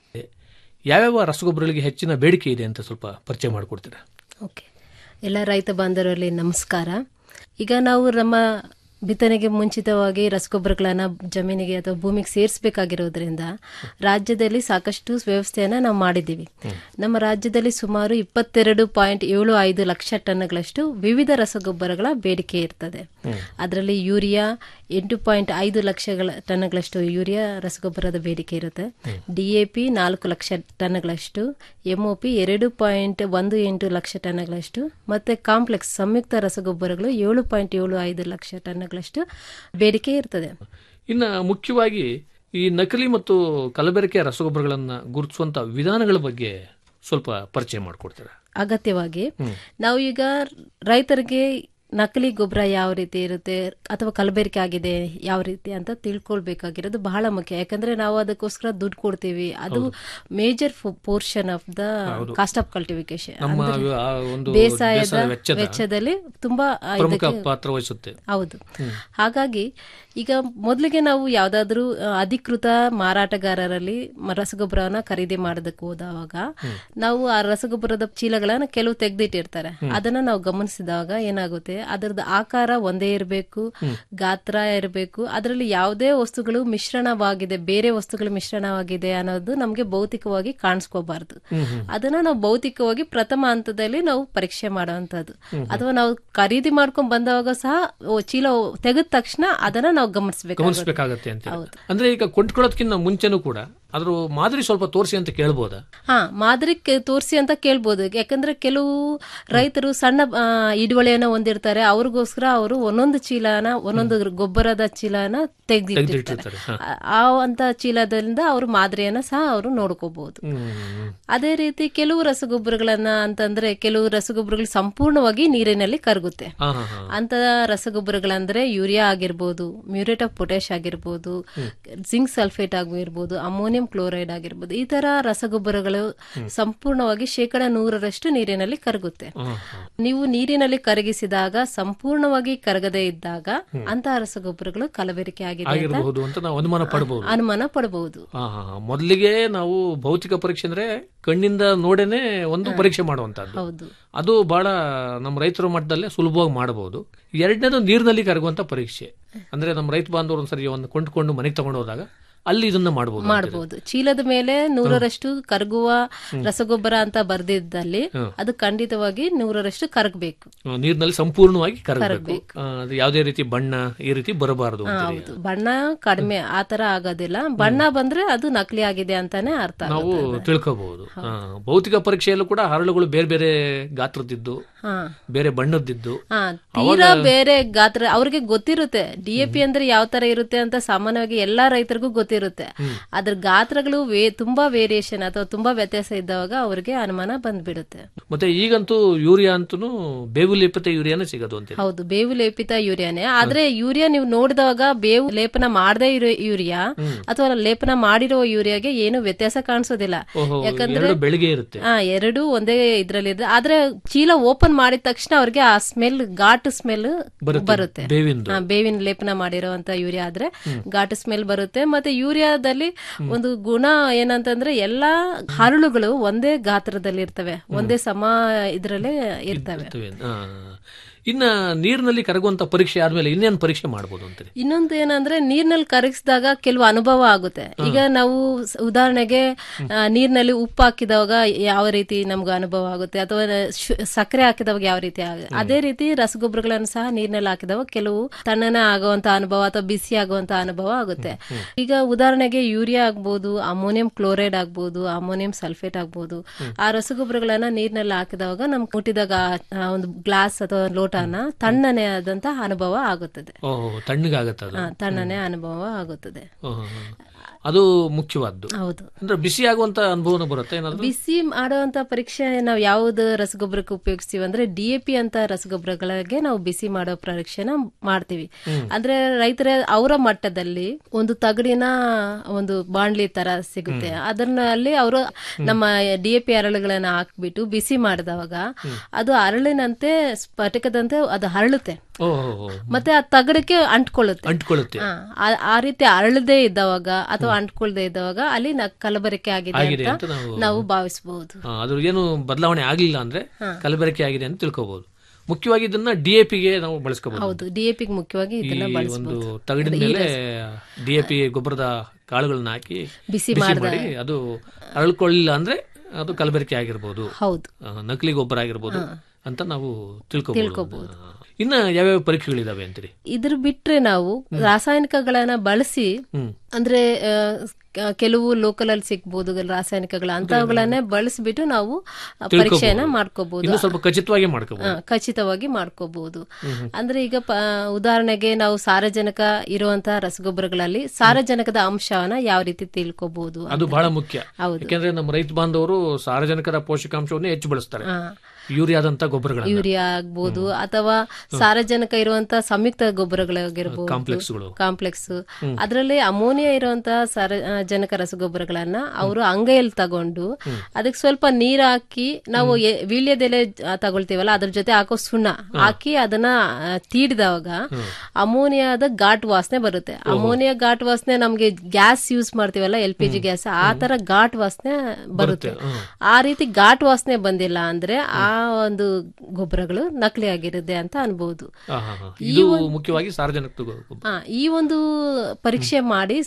ಯಾವ್ಯಾವ ರಸಗೊಬ್ಬರಗಳಿಗೆ ಹೆಚ್ಚಿನ ಬೇಡಿಕೆ ಇದೆ ಅಂತ ಸ್ವಲ್ಪ ಪರಿಚಯ ಮಾಡಿಕೊಡ್ತೀರಾ ಓಕೆ ಎಲ್ಲ ರೈತ ಬಾಂಧವರಲ್ಲಿ ನಮಸ್ಕಾರ ಈಗ ನಾವು ನಮ್ಮ ಬಿತ್ತನೆಗೆ ಮುಂಚಿತವಾಗಿ ರಸಗೊಬ್ಬರಗಳನ್ನ ಜಮೀನಿಗೆ ಅಥವಾ ಭೂಮಿಗೆ ಸೇರಿಸಬೇಕಾಗಿರೋದ್ರಿಂದ ರಾಜ್ಯದಲ್ಲಿ ಸಾಕಷ್ಟು ವ್ಯವಸ್ಥೆಯನ್ನ ನಾವು ಮಾಡಿದ್ದೀವಿ ನಮ್ಮ ರಾಜ್ಯದಲ್ಲಿ ಸುಮಾರು ಇಪ್ಪತ್ತೆರಡು ಪಾಯಿಂಟ್ ಏಳು ಐದು ಲಕ್ಷ ಟನ್ಗಳಷ್ಟು ವಿವಿಧ ರಸಗೊಬ್ಬರಗಳ ಬೇಡಿಕೆ ಇರ್ತದೆ ಅದರಲ್ಲಿ ಯೂರಿಯಾ ಎಂಟು ಪಾಯಿಂಟ್ ಐದು ಲಕ್ಷಗಳ ಟನ್ಗಳಷ್ಟು ಯೂರಿಯಾ ರಸಗೊಬ್ಬರದ ಬೇಡಿಕೆ ಇರುತ್ತೆ ಡಿಎಪಿ ನಾಲ್ಕು ಲಕ್ಷ ಟನ್ಗಳಷ್ಟು ಎಂಒಪಿ ಎರಡು ಪಾಯಿಂಟ್ ಒಂದು ಎಂಟು ಲಕ್ಷ ಟನ್ಗಳಷ್ಟು ಮತ್ತೆ ಕಾಂಪ್ಲೆಕ್ಸ್ ಸಂಯುಕ್ತ ರಸಗೊಬ್ಬರಗಳು ಏಳು ಪಾಯಿಂಟ್ ಏಳು ಐದು ಲಕ್ಷ ಟನ್ಗಳಷ್ಟು ಬೇಡಿಕೆ ಇರ್ತದೆ ಇನ್ನು ಮುಖ್ಯವಾಗಿ ಈ ನಕಲಿ ಮತ್ತು ಕಲಬೆರಕೆ ರಸಗೊಬ್ಬರಗಳನ್ನು ಗುರುತಿಸುವಂತ ವಿಧಾನಗಳ ಬಗ್ಗೆ ಸ್ವಲ್ಪ ಪರಿಚಯ ಮಾಡಿಕೊಡ್ತೀರಾ ಅಗತ್ಯವಾಗಿ ನಾವು ಈಗ ರೈತರಿಗೆ ನಕಲಿ ಗೊಬ್ಬರ ಯಾವ ರೀತಿ ಇರುತ್ತೆ ಅಥವಾ ಕಲಬೆರಕೆ ಆಗಿದೆ ಯಾವ ರೀತಿ ಅಂತ ತಿಳ್ಕೊಳ್ಬೇಕಾಗಿರೋದು ಬಹಳ ಮುಖ್ಯ ಯಾಕಂದ್ರೆ ನಾವು ಅದಕ್ಕೋಸ್ಕರ ದುಡ್ಡು ಕೊಡ್ತೀವಿ ಅದು major portion of the cost of cultivation ನಮ್ಮ ಆ ಒಂದು ಬೇಸಾಯದ ಬೇಸಾಯ ವೆಚ್ಚದ ವೆಚ್ಚದಲ್ಲಿ ತುಂಬಾ ಆ, ಪ್ರಮುಖ ಇದಕ್ಕೆ- ಪಾತ್ರ ವಹಿಸುತ್ತೆ ಹೌದು ಹಾಗಾಗಿ ಈಗ ಮೊದಲಿಗೆ ನಾವು ಯಾವ್ದಾದ್ರು ಆ, ಅಧಿಕೃತ ಮಾರಾಟಗಾರರಲ್ಲಿ ಮ- ರಸಗೊಬ್ಬರವನ್ನ ಖರೀದಿ ಮಾಡೋದಕ್ಕೆ ಹೋದಾಗ ನಾವು ಆ ರಸಗೊಬ್ಬರದ ಚೀಲಗಳನ್ನ ಕೆಲವು ತೆಗ್ದಿಟ್ಟಿರ್ತಾರೆ ಅದನ್ನ ನಾವು ಗಮನಿಸಿದಾಗ ಏನಾಗುತ್ತೆ ಅದರದ್ದು ಆಕಾರ ಒಂದೇ ಇರಬೇಕು ಗಾತ್ರ ಇರಬೇಕು ಅದರಲ್ಲಿ ಯಾವುದೇ ವಸ್ತುಗಳು ಮಿಶ್ರಣವಾಗಿದೆ ಬೇರೆ ವಸ್ತುಗಳು ಮಿಶ್ರಣವಾಗಿದೆ ಅನ್ನೋದು ನಮ್ಗೆ ಭೌತಿಕವಾಗಿ ಕಾಣಿಸ್ಕೋಬಾರ್ದು ಅದನ್ನ ನಾವು ಭೌತಿಕವಾಗಿ ಪ್ರಥಮ ಹಂತದಲ್ಲಿ ನಾವು ಪರೀಕ್ಷೆ ಮಾಡುವಂತದ್ದು ಅಥವಾ ನಾವು ಖರೀದಿ ಮಾಡ್ಕೊಂಡ್ ಬಂದವಾಗ ಸಹ ಓ, ಚೀಲ ತೆಗೆದ ತಕ್ಷಣ ಅದನ್ನ ನಾವು ಗಮನಿಸಬೇಕು ಗಮನಿಸಬೇಕಾಗತ್ತೆ ಅಂತ ಅಂದ್ರೆ ಈಗ ಕೊಂಡ್ಕೊಳ್ಳೋದಕ್ಕಿಂತ ಮುಂಚೆನೂ ಕೂಡ ಅದ್ರ ಮಾದರಿ ಸ್ವಲ್ಪ ತೋರಿಸಿ ಅಂತ ಕೇಳ್ಬೋದಾ ಹಾ ಮಾದರಿ ಕೆ- ತೋರಿಸಿ ಅಂತ ಕೇಳ್ಬೋದು ಯಾಕಂದ್ರೆ ಕೆಲವು ರೈತರು ಸಣ್ಣ ಆ, ಹಿಡುವಳಿಯನ್ನ ಹೊಂದಿರ್ತಾರೆ ಅವ್ರಿಗೋಸ್ಕರ ಅವರು ಒಂದೊಂದು ಚೀಲನ ಒಂದೊಂದು ಗೊಬ್ಬರದ ಚೀಲನ ತೆಗೆದಿಟ್ಟಿರ್ತಾರೆ ತೆಗ್ದಿಟ್ಟಿರ್ತಾರೆ, ಹಾ. ಆ ಅಂತ ಚೀಲದಿಂದ ಅವರು ಮಾದರಿಯನ್ನ ಸಹ ಅವರು ನೋಡ್ಕೋಬಹುದು ಅದೇ ರೀತಿ ಕೆಲವು ರಸಗೊಬ್ಬರಗಳನ್ನ ಅಂತಂದ್ರೆ ಕೆಲವು ರಸಗೊಬ್ಬರಗಳು ಸಂಪೂರ್ಣವಾಗಿ ನೀರಿನಲ್ಲಿ ಕರಗುತ್ತೆ ಹಾ, ಹಾ, ಹಾ. ಅಂತ ರಸಗೊಬ್ಬರಗಳಂದ್ರೆ ಯೂರಿಯಾ ಆಗಿರ್ಬೋದು ಮ್ಯೂರೇಟ್ ಆಫ್ ಪೊಟ್ಯಾಶ್ ಆಗಿರ್ಬೋದು ಜಿಂಕ್ ಸಲ್ಫೇಟ್ ಆಗಿರ್ಬೋದು ಅಮೋನಿಯಂ ಕ್ಲೋರೈಡ್ ಆಗಿರ್ಬೋದು ಈ ತರ ರಸಗೊಬ್ಬರಗಳು ಸಂಪೂರ್ಣವಾಗಿ ಶೇಕಡ ನೂರರಷ್ಟು ನೀರಿನಲ್ಲಿ ಕರಗುತ್ತೆ ನೀವು ನೀರಿನಲ್ಲಿ ಕರಗಿಸಿದಾಗ ಸಂಪೂರ್ಣವಾಗಿ ಕರಗದೇ ಇದ್ದಾಗ ಅಂತಹ ರಸಗೊಬ್ಬರಗಳು ಕಲಬೆರಕೆ ಆಗಿದೆ ಅಂತ ಆಗಿರಬಹುದು ಅಂತ ನಾವು ಅನುಮಾನ ಪಡಬಹುದು ಅನುಮಾನ ಪಡಬಹುದು ಹಾ ಹಾ ಹಾ. ಮೊದಲಿಗೆ ನಾವು ಭೌತಿಕ ಪರೀಕ್ಷೆ ಅಂದ್ರೆ ಕಣ್ಣಿಂದ ನೋಡೇನೆ ಒಂದು ಪರೀಕ್ಷೆ ಮಾಡುವಂತದ್ದು ಹೌದು ಅದು ಬಹಳ ನಮ್ಮ ರೈತರ ಮಟ್ಟದಲ್ಲೇ ಸುಲಭವಾಗಿ ಮಾಡಬಹುದು ಎರಡನೇದು ನೀರಿನಲ್ಲಿ ಕರಗುವಂತ ಪರೀಕ್ಷೆ ಅಂದ್ರೆ ನಮ್ಮ ರೈತ ಬಾಂಧವರು ಒಂದ್ಸರಿ ಒಂದು ಕೊಂಡ್ಕೊಂಡು ಮನೆಗೆ ತಗೊಂಡು ಹೋದಾಗ ಅಲ್ಲಿ ಇದನ್ನ ಮಾಡಬಹುದು ಮಾಡಬಹುದು ಚೀಲದ ಮೇಲೆ ನೂರರಷ್ಟು ಕರಗುವ ರಸಗೊಬ್ಬರ ಅಂತ ಬರ್ದಿದ್ದಲ್ಲಿ ಹ್ಮ್. ಅದು ಖಂಡಿತವಾಗಿ ನೂರರಷ್ಟು ಕರಗಬೇಕು ನೀರಿನಲ್ಲಿ ಸಂಪೂರ್ಣವಾಗಿ ಕರಗಬೇಕು ಕರಗ್ಬೇಕು. ಅದು ಯಾವುದೇ ರೀತಿ ಬಣ್ಣ ಈ ರೀತಿ ಬರಬಾರದು ಅಂತೀರಿ. ಹೌದು ಬಣ್ಣ ಕಡಿಮೆ ಆತರ ಆಗೋದಿಲ್ಲ ಬಣ್ಣ ಬಂದ್ರೆ ಅದು ನಕಲಿ ಆಗಿದೆ ಅಂತಾನೆ ಅರ್ಥ ನಾವು ಆಗುತ್ತೆ. ತಿಳ್ಕೋಬಹುದು ಭೌತಿಕ ಪರೀಕ್ಷೆಯಲ್ಲೂ ಕೂಡ ಹರಳುಗಳು ಬೇರೆ ಬೇರೆ ಗಾತ್ರದಿದ್ದು ಹಾ. ಬೇರೆ ಬಣ್ಣದ್ದಿದ್ದು ಹಾ ತೀರಾ ಬೇರೆ ಗಾತ್ರ ಅವ್ರಿಗೆ ಗೊತ್ತಿರುತ್ತೆ ಡಿ ಎ ಪಿ ಅಂದ್ರೆ ಯಾವ ತರ ಇರುತ್ತೆ ಅಂತ ಸಾಮಾನ್ಯವಾಗಿ ಎಲ್ಲಾ ರೈತರಿಗೂ ಗೊತ್ತಿರುತ್ತೆ ಅದ್ರ ಗಾತ್ರಗಳು ವೇ ತುಂಬಾ ವೇರಿಯೇಷನ್ ಅಥವಾ ತುಂಬಾ ವ್ಯತ್ಯಾಸ ಇದ್ದಾಗ ಅವ್ರಿಗೆ ಅನುಮಾನ ಬಂದ್ಬಿಡುತ್ತೆ ಮತ್ತೆ ಈಗಂತೂ ಯೂರಿಯಾ ಅಂತೂ ಬೇವು ಲೇಪಿತ ಯೂರಿಯಾನೇ ಸಿಗೋದು ಅಂತ ಹೌದು ಬೇವು ಲೇಪಿತ ಯೂರಿಯಾನೇ ಆದ್ರೆ ಯೂರಿಯಾ ನೀವು ನೋಡಿದಾಗ ಬೇವು ಲೇಪನ ಮಾಡದೇ ಇರೋ ಯೂರಿಯಾ ಅಥವಾ ಲೇಪನ ಮಾಡಿರೋ ಯೂರಿಯಾಗೆ ಏನು ವ್ಯತ್ಯಾಸ ಕಾಣಿಸೋದಿಲ್ಲ ಓಹೋ ಯಾಕಂದ್ರೆ ಎರಡು ಬೆಳಿಗ್ಗೆ ಇರುತ್ತೆ ಹಾ ಎರಡು ಒಂದೇ ಇದ್ರಲ್ಲಿ ಇದೆ ಆದ್ರೆ ಚೀಲ ಓಪನ್ ಮಾಡಿದ ತಕ್ಷಣ ಅವ್ರಿಗೆ ಆ ಸ್ಮೆಲ್ ಘಾಟ್ ಸ್ಮೆಲ್ ಬರುತ್ತೆ. ಬರುತ್ತೆ ಬೇವಿಂದು. ಹಾ, ಬೇವಿನ ಲೇಪನ ಮಾಡಿರೋಂತ ಯೂರಿಯಾ ಆದ್ರೆ ಘಾಟ್ ಸ್ಮೆಲ್ ಬರುತ್ತೆ ಮತ್ತೆ ಯೂರಿಯಾದಲ್ಲಿ ಒಂದು ಗುಣ ಏನಂತಂದ್ರೆ ಎಲ್ಲಾ ಹರಳುಗಳು ಒಂದೇ ಗಾತ್ರದಲ್ಲಿ ಇರ್ತವೆ ಒಂದೇ ಸಮ ಇದ್ರಲ್ಲೇ ಇರ್ತವೆ ಇರ್ತವೆ. ಆ. ಇನ್ನ ನೀರಿನಲ್ಲಿ ಕರಗುವಂತ ಪರೀಕ್ಷೆ ಆದ್ಮೇಲೆ ಇನ್ನೇನು ಪರೀಕ್ಷೆ ಮಾಡಬಹುದು ಅಂತೀರಿ ಇನ್ನೊಂದು ಏನಂದ್ರೆ ನೀರ್ನಲ್ಲಿ ಕರಗಿಸಿದಾಗ ಕೆಲವು ಅನುಭವ ಆಗುತ್ತೆ ಈಗ ನಾವು ಸ- ಉದಾಹರಣೆಗೆ ಆ, ನೀರ್ನಲ್ಲಿ ಉಪ್ಪು ಹಾಕಿದವಾಗ ಯಾವ ರೀತಿ ನಮ್ಗೆ ಅನುಭವ ಆಗುತ್ತೆ ಅಥವಾ ಶು- ಸಕ್ಕರೆ ಹಾಕಿದವಾಗ ಯಾವ ರೀತಿ ಆಗುತ್ತೆ ಅದೇ ರೀತಿ ರಸಗೊಬ್ಬರಗಳನ್ನು ಸಹ ನೀರ್ನಲ್ಲಿ ಹಾಕಿದವಾಗ ಕೆಲವು ತಣ್ಣನೆ ಆಗುವಂತ ಅನುಭವ ಅಥವಾ ಬಿಸಿ ಆಗುವಂತ ಅನುಭವ ಆಗುತ್ತೆ ಈಗ ಉದಾಹರಣೆಗೆ ಯೂರಿಯಾ ಆಗ್ಬೋದು ಅಮೋನಿಯಂ ಕ್ಲೋರೈಡ್ ಆಗ್ಬೋದು ಅಮೋನಿಯಂ ಸಲ್ಫೇಟ್ ಆಗ್ಬೋದು ಆ ರಸಗೊಬ್ಬರಗಳನ್ನ ನೀರಿನಲ್ಲಿ ಹಾಕಿದವಾಗ ನಮ್ಗೆ ಮುಟ್ಟಿದಾಗ ಆ ಒಂದು ಗ್ಲಾಸ್ ಅಥವಾ ಲೋಟನ ತಣ್ಣನೆ ಆದಂತಹ ಅನುಭವ ಆಗುತ್ತದೆ ಓಹೋ ತಣ್ಣಗಾಗತ್ತೆ ಅದು ಆ, ತಣ್ಣನೆ ಅನುಭವ ಆಗುತ್ತದೆ ಓಹೋ, ಹೋ. ಅದು ಮುಖ್ಯವಾದ್ದು ಹೌದು ಅಂದ್ರೆ ಬಿಸಿ ಆಗುವಂತ ಅನುಭವನ ಬರುತ್ತೆ ಏನಾದ್ರು ಬಿಸಿ ಮಾಡುವಂತ ಪರೀಕ್ಷೆ ನಾವು ಯಾವ್ದು ರಸಗೊಬ್ಬರಕ್ಕೆ ಉಪಯೋಗಿಸ್ತೀವಿ ಅಂದ್ರೆ ಡಿ ಎ ಪಿ ಅಂತ ರಸಗೊಬ್ಬರಗಳಿಗೆ ನಾವು ಬಿಸಿ ಮಾಡೋ ಪರೀಕ್ಷೆನ ಮಾಡ್ತೀವಿ ಅಂದ್ರೆ ರೈತರ ಅವರ ಮಟ್ಟದಲ್ಲಿ ಒಂದು ತಗಡಿನ ಒಂದು ಬಾಣ್ಲಿ ತರ ಸಿಗುತ್ತೆ ಅದರಲ್ಲಿ ಅವರು ನಮ್ಮ ಡಿ ಎ ಪಿ ಅರಳುಗಳನ್ನ ಹಾಕ್ಬಿಟ್ಟು ಬಿಸಿ ಮಾಡಿದವಾಗ ಅದು ಅರಳಿನಂತೆ ಸ್ಫಟಿಕದಂತೆ ಅದು ಹರಳುತ್ತೆ ಓಹೋ ಮತ್ತೆ ಆ ತಗಡಕ್ಕೆ ಅಂಟ್ಕೊಳ್ಳುತ್ತೆ ಅಂಟ್ಕೊಳ್ಳುತ್ತೆ ಆ, ಆ- ಆ ರೀತಿ ಅರಳದೆ ಇದ್ದವಾಗ ಅಥವಾ ಅಂಟ್ಕೊಳ್ದೆ ಇದ್ದವಾಗ ಅಲ್ಲಿ ನ ಕಲಬೆರಕೆ ಆಗಿದೆ ಆಗಿದೆ ಅಂತ ಅಂತ ನಾವು- ನಾವು ಭಾವಿಸಬಹುದು ಆ, ಅದ್ರ ಏನು ಬದಲಾವಣೆ ಆಗ್ಲಿಲ್ಲ ಅಂದ್ರೆ ಕಲಬೆರಕೆ ಆಗಿದೆ ಅಂತ ತಿಳ್ಕೋಬಹುದು ಮುಖ್ಯವಾಗಿ ಇದನ್ನ ಡಿ ಎ ಪಿಗೆ ನಾವು ಬಳಸ್ಕೋಬಹುದು ಹೌದು ಡಿ ಎ ಪಿಗೆ ಮುಖ್ಯವಾಗಿ ಈ ಇದನ್ನ ಒಂದು ಬಳಸಬಹುದು ತಗಡಿನ ಮೇಲೆ ಡಿ ಎ ಪಿ ಗೊಬ್ಬರದ ಕಾಳುಗಳನ್ನ ಹಾಕಿ ಬಿಸಿ ಬಿಸಿ ಮಾಡ್ದ- ಮಾಡಿ ಅದು ಅರಳ್ಕೊಳ್ಳಿಲ್ಲ ಅಂದ್ರೆ ಅದು ಕಲಬೆರಕೆ ಆಗಿರ್ಬೋದು ಹೌದು ಆ, ನಕಲಿ ಗೊಬ್ಬರ ಆಗಿರ್ಬೋದು ಅಂತ ನಾವು ತಿಳ್ಕೋಬಹುದು ತಿಳ್ಕೊಬಹುದು. ಇನ್ನ ಯಾವ್ಯಾವ ಪರೀಕ್ಷೆಗಳಿದಾವೆ ಅಂತೀರಿ ಇದ್ರ ಬಿಟ್ರೆ ನಾವು ರಾಸಾಯನಿಕಗಳನ್ನ ಬಳಸಿ ಅಂದ್ರೆ ಆ, ಕ- ಕೆಲವು ಲೋಕಲ್ ಅಲ್ಲಿ ಸಿಗ್ಬೋದು ರಾಸಾಯನಿಕಗಳ ಅಂತವುಗಳನ್ನೇ ಬಳಸಿಬಿಟ್ಟು ನಾವು ಆ, ಪರೀಕ್ಷೆಯನ್ನ ಮಾಡ್ಕೋಬಹುದು ಇನ್ನು ಸ್ವಲ್ಪ ಖಚಿತವಾಗಿ ಮಾಡ್ಕೋಬಹುದು ಆ, ಖಚಿತವಾಗಿ ಮಾಡ್ಕೋಬಹುದು ಅಂದ್ರೆ ಈಗ ಪ- ಉದಾಹರಣೆಗೆ ನಾವು ಸಾರಜನಕ ಇರುವಂತಹ ರಸಗೊಬ್ಬರಗಳಲ್ಲಿ ಸಾರಜನಕದ ಅಂಶವನ್ನ ಯಾವ ರೀತಿ ತಿಳ್ಕೋಬಹುದು ಅದು ಬಹಳ ಮುಖ್ಯ ಹೌದು. ಯಾಕೆಂದ್ರೆ ನಮ್ಮ ರೈತ ಬಾಂಧವರು ಸಾರಜನಕದ ಪೋಷಕಾಂಶವನ್ನೇ ಹೆಚ್ಚು ಬಳಸ್ತಾರೆ ಆ. ಯೂರಿಯಾದಂತ ಗೊಬ್ಬರಗಳನ್ನ ಯೂರಿಯಾ ಆಗ್ಬೋದು ಅಥವಾ ಸಾರಜನಕ ಇರುವಂತಹ ಸಂಯುಕ್ತ ಗೊಬ್ಬರಗಳಾಗಿರ್ಬೋದು ಕಾಂಪ್ಲೆಕ್ಸ್ಗಳು. ಕಾಂಪ್ಲೆಕ್ಸ್ ಅದರಲ್ಲಿ ಅಮೋನಿಯಾ ಇರುವಂತಹ ಸಾರಜನಕ ರಸಗೊಬ್ಬರಗಳನ್ನ ಅವರು ಅಂಗೈಯಲ್ಲಿ ತಗೊಂಡು ಅದಕ್ಕೆ ಸ್ವಲ್ಪ ನೀರ್ ಹಾಕಿ ನಾವು ಎ- ವೀಳ್ಯದೆಲೆ ಆ, ತಗೊಳ್ತೀವಲ್ಲ ಅದ್ರ ಜೊತೆ ಹಾಕೋ ಸುಣ್ಣ ಹಾಕಿ ಅದನ್ನ ಆ, ತೀಡಿದವಾಗ ಅಮೋನಿಯಾದ ಘಾಟ್ ವಾಸನೆ ಬರುತ್ತೆ ಅಮೋನಿಯಾ ಘಾಟ್ ವಾಸನೆ ನಮ್ಗೆ ಗ್ಯಾಸ್ ಯೂಸ್ ಮಾಡ್ತೀವಲ್ಲ ಎಲ್ ಪಿ ಜಿ ಗ್ಯಾಸ್ ಆ ತರ ಘಾಟ್ ವಾಸನೆ ಬರುತ್ತೆ ಆ ರೀತಿ ಘಾಟ್ ವಾಸನೆ ಬಂದಿಲ್ಲ ಅಂದ್ರೆ ಆ ಒಂದು ಗೊಬ್ಬರಗಳು ನಕಲಿ ಆಗಿರುತ್ತೆ ಅಂತ ಅನ್ಬಹುದು ಆ, ಹಾ, ಹಾ. ಇದು ಮುಖ್ಯವಾಗಿ ಸಾರ್ವಜನಿಕ ಗೊಬ್ಬರ ಆ, ಈ ಒಂದು ಪರೀಕ್ಷೆ ಮಾಡಿ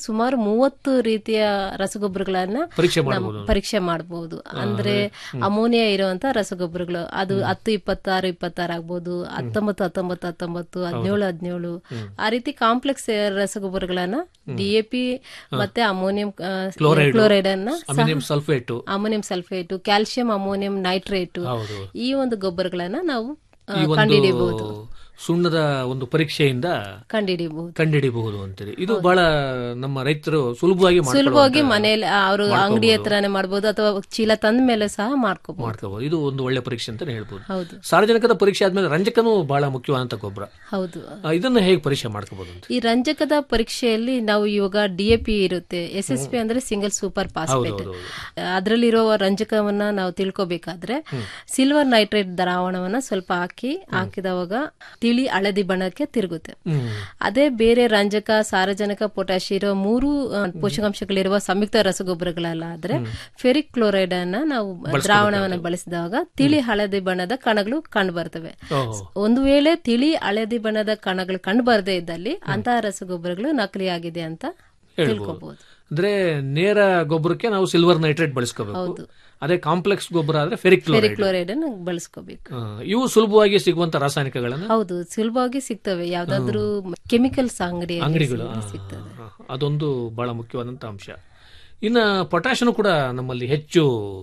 ಸುಮಾರು ಮೂವತ್ತು ರೀತಿಯ ರಸಗೊಬ್ಬರಗಳನ್ನ ಪರೀಕ್ಷೆ ನಾವು ಮಾಡ್ಬೋದು. ಪರೀಕ್ಷೆ ಮಾಡಬಹುದು ಆ, ಅಂದ್ರೆ ಹ್ಮ್. ಅಮೋನಿಯಾ ಇರುವಂತ ರಸಗೊಬ್ಬರಗಳು ಅದು ಹತ್ತು ಇಪ್ಪತ್ತಾರು ಇಪ್ಪತ್ತಾರು ಆಗ್ಬೋದು ಹತ್ತೊಂಬತ್ತು ಹತ್ತೊಂಬತ್ತು ಹತ್ತೊಂಬತ್ತು ಹದಿನೇಳು ಹದಿನೇಳು ಆ ರೀತಿ ಕಾಂಪ್ಲೆಕ್ಸ್ ರಸಗೊಬ್ಬರಗಳನ್ನ ಡಿಎಪಿ ಮತ್ತೆ ಅಮೋನಿಯಂ ಕ್ಲೋರೈಡ್ ಕ್ಲೋರೈಡ್ ಅನ್ನ ammonium sulphate ammonium sulphate calcium ammonium nitrate ಹೌದು. ಈ ಒಂದು ಗೊಬ್ಬರಗಳನ್ನ ನಾವು ಆ, ಈ ಒಂದು ಕಂಡುಹಿಡಿಯಬಹುದು ಸುಣ್ಣದ ಒಂದು ಪರೀಕ್ಷೆಯಿಂದ ಕಂಡುಹಿಡಿಯಬಹುದು ಕಂಡುಹಿಡಿಬಹುದು ಅಂತೀರಿ ಇದು ಬಹಳ ನಮ್ಮ ರೈತರು ಸುಲಭವಾಗಿ ಸುಲಭವಾಗಿ ಮಾಡ್ಕೊಳ್ಳುವಂತ- ಮನೆಯಲ್ಲಿ ಅವರು ಮಾಡ್ಕೊಬೋದು. ಅಂಗಡಿ ಹತ್ರನೇ ಮಾಡಬಹುದು ಅಥವಾ ಚೀಲ ತಂದ ಮೇಲೆ ಸಹ ಮಾಡ್ಕೋಬಹುದು ಮಾಡ್ಕೋಬಹುದು ಇದು ಒಂದು ಒಳ್ಳೆ ಪರೀಕ್ಷೆ ಅಂತಾನೆ ಹೇಳ್ಬೋದು ಹೌದು ಸಾರ್ವಜನಿಕದ ಪರೀಕ್ಷೆ ಆದ್ಮೇಲೆ ರಂಜಕನೂ ಬಹಳ ಮುಖ್ಯವಾದಂತ ಗೊಬ್ಬರ ಹೌದು ಆ, ಇದನ್ನ ಹೇಗೆ ಪರೀಕ್ಷೆ ಮಾಡ್ಕೋಬಹುದು ಅಂತ ಈ ರಂಜಕದ ಪರೀಕ್ಷೆಯಲ್ಲಿ ನಾವು ಇವಾಗ ಡಿಎಪಿ ಇರುತ್ತೆ ಎಸ್ ಎಸ್ ಪಿ ಅಂದ್ರೆ ಸಿಂಗಲ್ ಸೂಪರ್ ಫಾಸ್ಫೇಟ್ ಹೌದು, ಅದರಲ್ಲಿರುವ ರಂಜಕವನ್ನ ನಾವು ತಿಳ್ಕೊಬೇಕಾದ್ರೆ ಸಿಲ್ವರ್ ನೈಟ್ರೇಟ್ ದ್ರಾವಣವನ್ನ ಸ್ವಲ್ಪ ಹಾಕಿ ಹಾಕಿದವಾಗ ತಿಳಿ ಹಳದಿ ಬಣ್ಣಕ್ಕೆ ತಿರುಗುತ್ತೆ ಅದೇ ಬೇರೆ ರಂಜಕ ಸಾರಜನಕ ಪೊಟ್ಯಾಶ್ ಇರೋ ಮೂರು ಆ, ಪೋಷಕಾಂಶಗಳಿರುವ ಸಂಯುಕ್ತ ರಸಗೊಬ್ಬರಗಳಲ್ಲಾದ್ರೆ ಫೆರಿಕ್ ಕ್ಲೋರೈಡ್ ಅನ್ನ ನಾವು ದ್ರಾವಣವನ್ನು ಬಳಸಿದಾಗ ತಿಳಿ ಹಳದಿ ಬಣ್ಣದ ಕಣಗಳು ಕಂಡು ಬರ್ತವೆ ಓಹೋ. ಒಂದು ವೇಳೆ ತಿಳಿ ಹಳದಿ ಬಣ್ಣದ ಕಣಗಳು ಕಂಡು ಬರದೇ ಇದ್ದಲ್ಲಿ ಅಂತಹ ರಸಗೊಬ್ಬರಗಳು ನಕಲಿ ಆಗಿದೆ ಅಂತ ಹೇಳ್ಬೋದು ತಿಳ್ಕೊಬಹುದು ಅಂದ್ರೆ ನೇರ ಗೊಬ್ಬರಕ್ಕೆ ನಾವು ಸಿಲ್ವರ್ ನೈಟ್ರೇಟ್ ಬಳಸ್ಕೋಬೇಕು ಹೌದು. ಅದೇ ಕಾಂಪ್ಲೆಕ್ಸ್ ಗೊಬ್ಬರ ಆದ್ರೆ ಫೆರಿಕ್ ಫೆರಿಕ್ ಕ್ಲೋರೈಡ್ ಕ್ಲೋರೈಡ್ ಅನ್ನು ಬಳಸ್ಕೋಬೇಕು ಇವು ಸುಲಭವಾಗಿ ಸಿಗುವಂತ ರಾಸಾಯನಿಕಗಳನ್ನ ಹೌದು ಸುಲಭವಾಗಿ ಸಿಗ್ತವೆ ಯಾವ್ದಾದ್ರು ಕೆಮಿಕಲ್ಸ್ ಅಂಗಡಿ ಅಂಗಡಿಗಳು ಆ, ಸಿಗ್ತದೆ ಆ, ಅದೊಂದು ಬಹಳ ಮುಖ್ಯವಾದಂತ ಅಂಶ ಇನ್ನ ಪೊಟ್ಯಾಷನು ಕೂಡ ನಮ್ಮಲ್ಲಿ ಹೆಚ್ಚು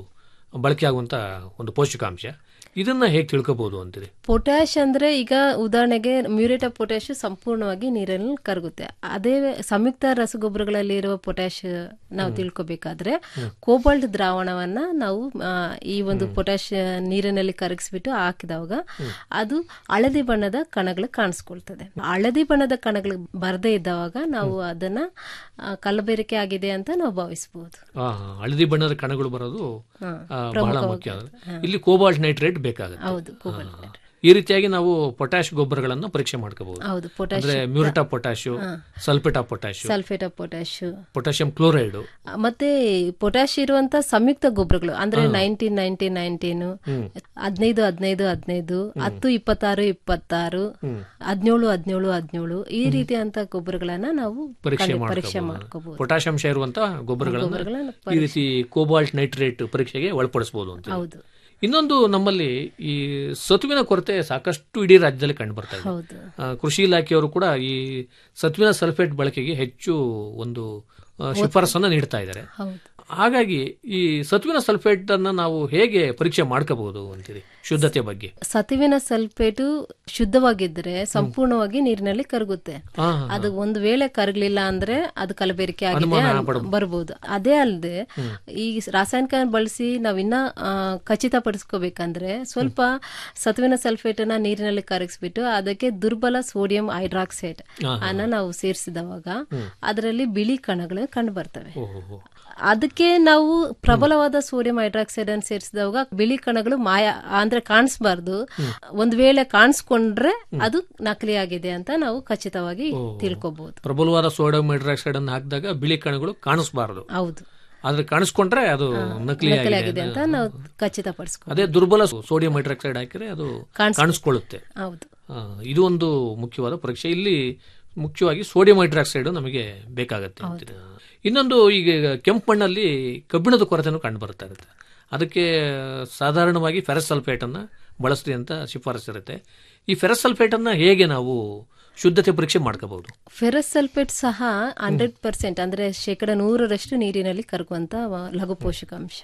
ಬಳಕೆ ಆಗುವಂತ ಒಂದು ಪೋಷಕಾಂಶ ಇದನ್ನ ಹೇಗೆ ತಿಳ್ಕೋಬಹುದು ಅಂತೀರಿ ಪೊಟ್ಯಾಶ್ ಅಂದ್ರೆ ಈಗ ಉದಾಹರಣೆಗೆ ಮ್ಯೂರೇಟ್ ಆಫ್ ಪೊಟ್ಯಾಶ್ ಸಂಪೂರ್ಣವಾಗಿ ನೀರಲ್ಲಿ ಕರಗುತ್ತೆ ಅದೇ ಸಂಯುಕ್ತ ರಸಗೊಬ್ಬರಗಳಲ್ಲಿ ಇರುವ ಪೊಟ್ಯಾಶ್ ನಾವು ತಿಳ್ಕೊಬೇಕಾದ್ರೆ ಕೋಬಾಲ್ಟ್ ದ್ರಾವಣವನ್ನ ನಾವು ಆ, ಈ ಒಂದು ಪೊಟ್ಯಾಶ್ ನೀರಿನಲ್ಲಿ ಕರಗಿಸ್ಬಿಟ್ಟು ಹಾಕಿದಾಗ ಅದು ಹಳದಿ ಬಣ್ಣದ ಕಣಗಳು ಕಾಣಿಸ್ಕೊಳ್ತದೆ ಹಳದಿ ಬಣ್ಣದ ಕಣಗಳು ಬರದೇ ಇದ್ದವಾಗ ನಾವು ಅದನ್ನ ಆ, ಕಲಬೆರಕೆ ಆಗಿದೆ ಅಂತ ನಾವು ಭಾವಿಸಬಹುದು ಆ, ಹಳದಿ ಬಣ್ಣದ ಕಣಗಳು ಬರೋದು ಹಾ, ಆ, ಬಹಳ ಪ್ರಮುಖವಾಗಿ ಮುಖ್ಯ ಹಾ. ಇಲ್ಲಿ ಕೋಬಾಲ್ಟ್ ನೈಟ್ರೇಟ್ ಬೇಕಾಗುತ್ತೆ ಹೌದು, ಕೋಬಾಲ್ಟ್ ಆ, ಈ ರೀತಿಯಾಗಿ ನಾವು ಪೊಟ್ಯಾಶ್ ಗೊಬ್ಬರಗಳನ್ನು ಪರೀಕ್ಷೆ ಮಾಡ್ಕೋಬಹುದು ಹೌದು, ಪೊಟ್ಯಾಶ್ ಅಂದ್ರೆ ಮ್ಯೂರಿಟ್ ಆಫ್ ಪೊಟ್ಯಾಶು ಹಾ. Sulphate of potash sulphate of potash potassium chloride ಮತ್ತೆ ಪೊಟ್ಯಾಶ್ ಇರುವಂತ ಸಂಯುಕ್ತ ಗೊಬ್ಬರಗಳು ಅಂದ್ರೆ ನೈನ್ಟೀನ್ ನೈನ್ಟೀನ್ ನೈನ್ಟೀನ್ ಹ್ಮ್. ಹದಿನೈದು ಹದಿನೈದು ಹದಿನೈದು ಹತ್ತು ಇಪ್ಪತ್ತಾರು ಇಪ್ಪತ್ತಾರು ಹದಿನೇಳು ಹದಿನೇಳು ಹದಿನೇಳು ಈ ರೀತಿಯಂತ ಗೊಬ್ಬರಗಳನ್ನ ನಾವು ಪರೀಕ್ಷೆ ಕಂಡು- ಪರೀಕ್ಷೆ ಮಾಡ್ಕೋಬಹುದು ಮಾಡ್ಕೋಬಹುದು ಪೊಟ್ಯಾಷಿಯಂ ಇರುವಂತಹ ಗೊಬ್ಬರಗಳನ್ನ ಗೊಬ್ಬರಗಳನ್ನ ಈ ರೀತಿ ಕೋಬಾಲ್ಟ್ ನೈಟ್ರೇಟ್ ಪರೀಕ್ಷೆಗೆ ಒಳಪಡಿಸಬಹುದು ಅಂತ ಹೌದು ಇನ್ನೊಂದು ನಮ್ಮಲ್ಲಿ ಈ ಸತುವಿನ ಕೊರತೆ ಸಾಕಷ್ಟು ಇಡೀ ರಾಜ್ಯದಲ್ಲಿ ಕಂಡು ಬರ್ತಾ ಇದೆ ಹೌದು ಆ, ಕೃಷಿ ಇಲಾಖೆಯವರು ಕೂಡ ಈ ಸತುವಿನ ಸಲ್ಫೇಟ್ ಬಳಕೆಗೆ ಹೆಚ್ಚು ಒಂದು ಆ, ಶಿಫಾರಸನ್ನ ನೀಡ್ತಾ ಇದ್ದಾರೆ ಹೌದು ಹಾಗಾಗಿ ಈ ಸತುವಿನ ಸಲ್ಫೇಟ್ ಅನ್ನ ನಾವು ಹೇಗೆ ಪರೀಕ್ಷೆ ಮಾಡ್ಕೋಬಹುದು ಅಂತೀರಿ ಶುದ್ಧತೆ ಬಗ್ಗೆ ಸತುವಿನ ಸಲ್ಫೇಟು ಶುದ್ಧವಾಗಿದ್ರೆ ಸಂಪೂರ್ಣವಾಗಿ ನೀರಿನಲ್ಲಿ ಕರಗುತ್ತೆ ಹಾ, ಅದು ಒಂದು ವೇಳೆ ಕರಗಲಿಲ್ಲ ಅಂದ್ರೆ ಅದು ಕಲಬೆರಕೆ ಆಗಿದೆ ಅನುಮಾನ ಅನ್- ಪಡ್ಬೋದು. ಬರ್ಬೋದು ಅದೇ ಅಲ್ಲದೆ ಈ ರಾಸಾಯನಿಕ ಬಳಸಿ ನಾವಿನ್ನ ಆ, ಖಚಿತಪಡಿಸ್ಕೋಬೇಕಂದ್ರೆ ಸ್ವಲ್ಪ ಸತುವಿನ ಸಲ್ಫೇಟ್ ಅನ್ನ ನೀರಿನಲ್ಲಿ ಕರಗಿಸ್ಬಿಟ್ಟು ಅದಕ್ಕೆ ದುರ್ಬಲ ಸೋಡಿಯಂ ಹೈಡ್ರಾಕ್ಸೈಡ್ ಹಾ, ಹಾ. ಅನ್ನ ನಾವು ಸೇರಿಸಿದವಾಗ ಅದರಲ್ಲಿ ಬಿಳಿ ಕಣಗಳು ಕಂಡು ಬರ್ತವೆ ಓಹೋ ಅದಕ್ಕೆ ನಾವು ಪ್ರಬಲವಾದ ಸೋಡಿಯಂ ಹೈಡ್ರಾಕ್ಸೈಡ್ ಅನ್ನು ಸೇರಿಸಿದಾಗ ಬಿಳಿ ಕಣಗಳು ಮಾಯ ಅಂದ್ರೆ ಕಾಣಿಸ್ಬಾರ್ದು ಒಂದ್ ವೇಳೆ ಕಾಣಿಸ್ಕೊಂಡ್ರೆ ಅದು ನಕಲಿ ಆಗಿದೆ ಅಂತ ನಾವು ಖಚಿತವಾಗಿ ತಿಳ್ಕೊಬಹುದು ಪ್ರಬಲವಾದ ಸೋಡಿಯಂ ಹೈಡ್ರಾಕ್ಸೈಡ್ ಅನ್ನು ಹಾಕಿದಾಗ ಬಿಳಿ ಕಣಗಳು ಕಾಣಿಸಬಾರದು ಹೌದು ಆದ್ರೆ ಕಾಣಿಸ್ಕೊಂಡ್ರೆ ಅದು ನಕಲಿ ನಕಲಿ ಆಗಿದೆ ಆಗಿದೆ ಅಂತ ನಾವು ಖಚಿತಪಡಿಸ್ಕೊ ಅದೇ ದುರ್ಬಲ ಸೋಡಿಯಂ ಹೈಡ್ರಾಕ್ಸೈಡ್ ಹಾಕಿದ್ರೆ ಅದು ಕಾಣಿಸ್- ಕಾಣಿಸ್ಕೊಳ್ಳುತ್ತೆ ಹೌದು ಆ, ಇದು ಒಂದು ಮುಖ್ಯವಾದ ಪರೀಕ್ಷೆ ಇಲ್ಲಿ ಮುಖ್ಯವಾಗಿ ಸೋಡಿಯಂ ಹೈಡ್ರಾಕ್ಸೈಡ್ ನಮಗೆ ಬೇಕಾಗತ್ತೆ ಅಂತೀರಿ. ಇನ್ನೊಂದು ಈಗ ಕೆಂಪು ಮಣ್ಣಲ್ಲಿ ಕಬ್ಬಿಣದ ಕೊರತೆನೂ ಕಂಡು ಬರ್ತಾ ಇರುತ್ತೆ ಅದಕ್ಕೆ ಸಾಧಾರಣವಾಗಿ ಫೆರಸ್ ಸಲ್ಫೇಟ್ ಅನ್ನ ಬಳಸ್ರಿ ಅಂತ ಶಿಫಾರಸು ಇರುತ್ತೆ ಈ ಫೆರಸ್ ಸಲ್ಫೇಟ್ ಅನ್ನ ಹೇಗೆ ನಾವು ಶುದ್ಧತೆ ಪರೀಕ್ಷೆ ಮಾಡ್ಕೋಬಹುದು ಫೆರಸ್ ಸಲ್ಫೇಟ್ ಸಹ ಹಂಡ್ರೆಡ್ ಪರ್ಸೆಂಟ್ ಅಂದ್ರೆ ಶೇಕಡ ನೂರರಷ್ಟು ನೀರಿನಲ್ಲಿ ಕರಗುವಂತ ವ- ಲಘು ಪೋಷಕಾಂಶ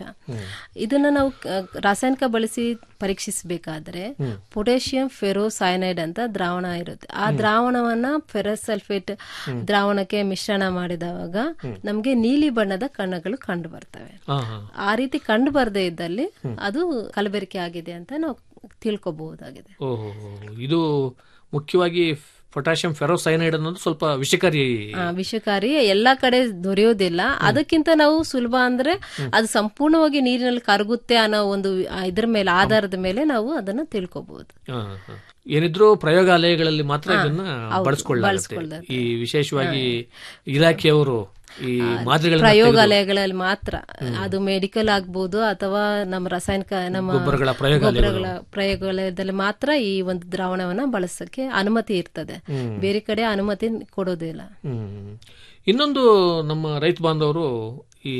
ಇದನ್ನ ನಾವು ಕ- ರಾಸಾಯನಿಕ ಬಳಸಿ ಪರೀಕ್ಷಿಸಬೇಕಾದ್ರೆ ಪೊಟ್ಯಾಷಿಯಂ ಫೆರೋಸೈನೈಡ್ ಅಂತ ದ್ರಾವಣ ಇರುತ್ತೆ ಆ ದ್ರಾವಣವನ್ನ ಫೆರಸ್ ಸಲ್ಫೇಟ್ ದ್ರಾವಣಕ್ಕೆ ಮಿಶ್ರಣ ಮಾಡಿದವಾಗ ನಮಗೆ ನೀಲಿ ಬಣ್ಣದ ಕಣ್ಣಗಳು ಕಂಡು ಬರ್ತವೆ ಹಾ ಹಾ ಆ ರೀತಿ ಕಂಡು ಬರದೇ ಇದ್ದಲ್ಲಿ ಅದು ಕಲಬೆರಕೆ ಆಗಿದೆ ಅಂತ ನಾವು ತಿಳ್ಕೊಬಹುದಾಗಿದೆ ಓಹೋ ಇದು ಮುಖ್ಯವಾಗಿ ಪೊಟ್ಯಾಷಿಯಂ ಫೆರೋಸೈನೈಡ್ ಅನ್ನೋದು ಸ್ವಲ್ಪ ವಿಷಕಾರಿ ಆ, ವಿಷಕಾರಿ ಎಲ್ಲಾ ಕಡೆ ದೊರೆಯೋದಿಲ್ಲ ಅದಕ್ಕಿಂತ ನಾವು ಸುಲಭ ಅಂದ್ರೆ ಅದು ಸಂಪೂರ್ಣವಾಗಿ ನೀರಿನಲ್ಲಿ ಕರಗುತ್ತೆ ಅನ್ನೋ ಒಂದು ಆ, ಇದ್ರ ಮೇಲೆ ಆಧಾರದ ಮೇಲೆ ನಾವು ಅದನ್ನ ತಿಳ್ಕೊಬಹುದು ಹಾ, ಹಾ. ಏನಿದ್ರು ಪ್ರಯೋಗಾಲಯಗಳಲ್ಲಿ ಮಾತ್ರ ಹಾ, ಇದನ್ನ ಹೌದು, ಬಳಸ್ಕೊಳ್ಳಾಗುತ್ತೆ ಬಳಸ್ಕೊಳ್ಳುತ್ತೆ. ಈ ವಿಶೇಷವಾಗಿ ಇಲಾಖೆಯವರು ಈ ಮಾದರಿಗಳನ್ನ ಪ್ರಯೋಗಾಲಯಗಳಲ್ಲಿ ಮಾತ್ರ ಅದು ಮೆಡಿಕಲ್ ಆಗ್ಬೋದು ಅಥವಾ ನಮ್ಮ ರಾಸಾಯನಿಕ ನಮ್ಮ ಗೊಬ್ಬರಗಳ ಪ್ರಯೋಗಾಲಯಗಳು. ಗೊಬ್ಬರಗಳ ಪ್ರಯೋಗಾಲಯದಲ್ಲಿ ಮಾತ್ರ ಈ ಒಂದು ದ್ರಾವಣವನ್ನ ಬಳಸಕ್ಕೆ ಅನುಮತಿ ಇರ್ತದೆ ಬೇರೆ ಕಡೆ ಅನುಮತಿ ಕೊಡೋದಿಲ್ಲ ಹ್ಮ್. ಇನ್ನೊಂದು ನಮ್ಮ ರೈತ ಬಾಂಧವರು ಈ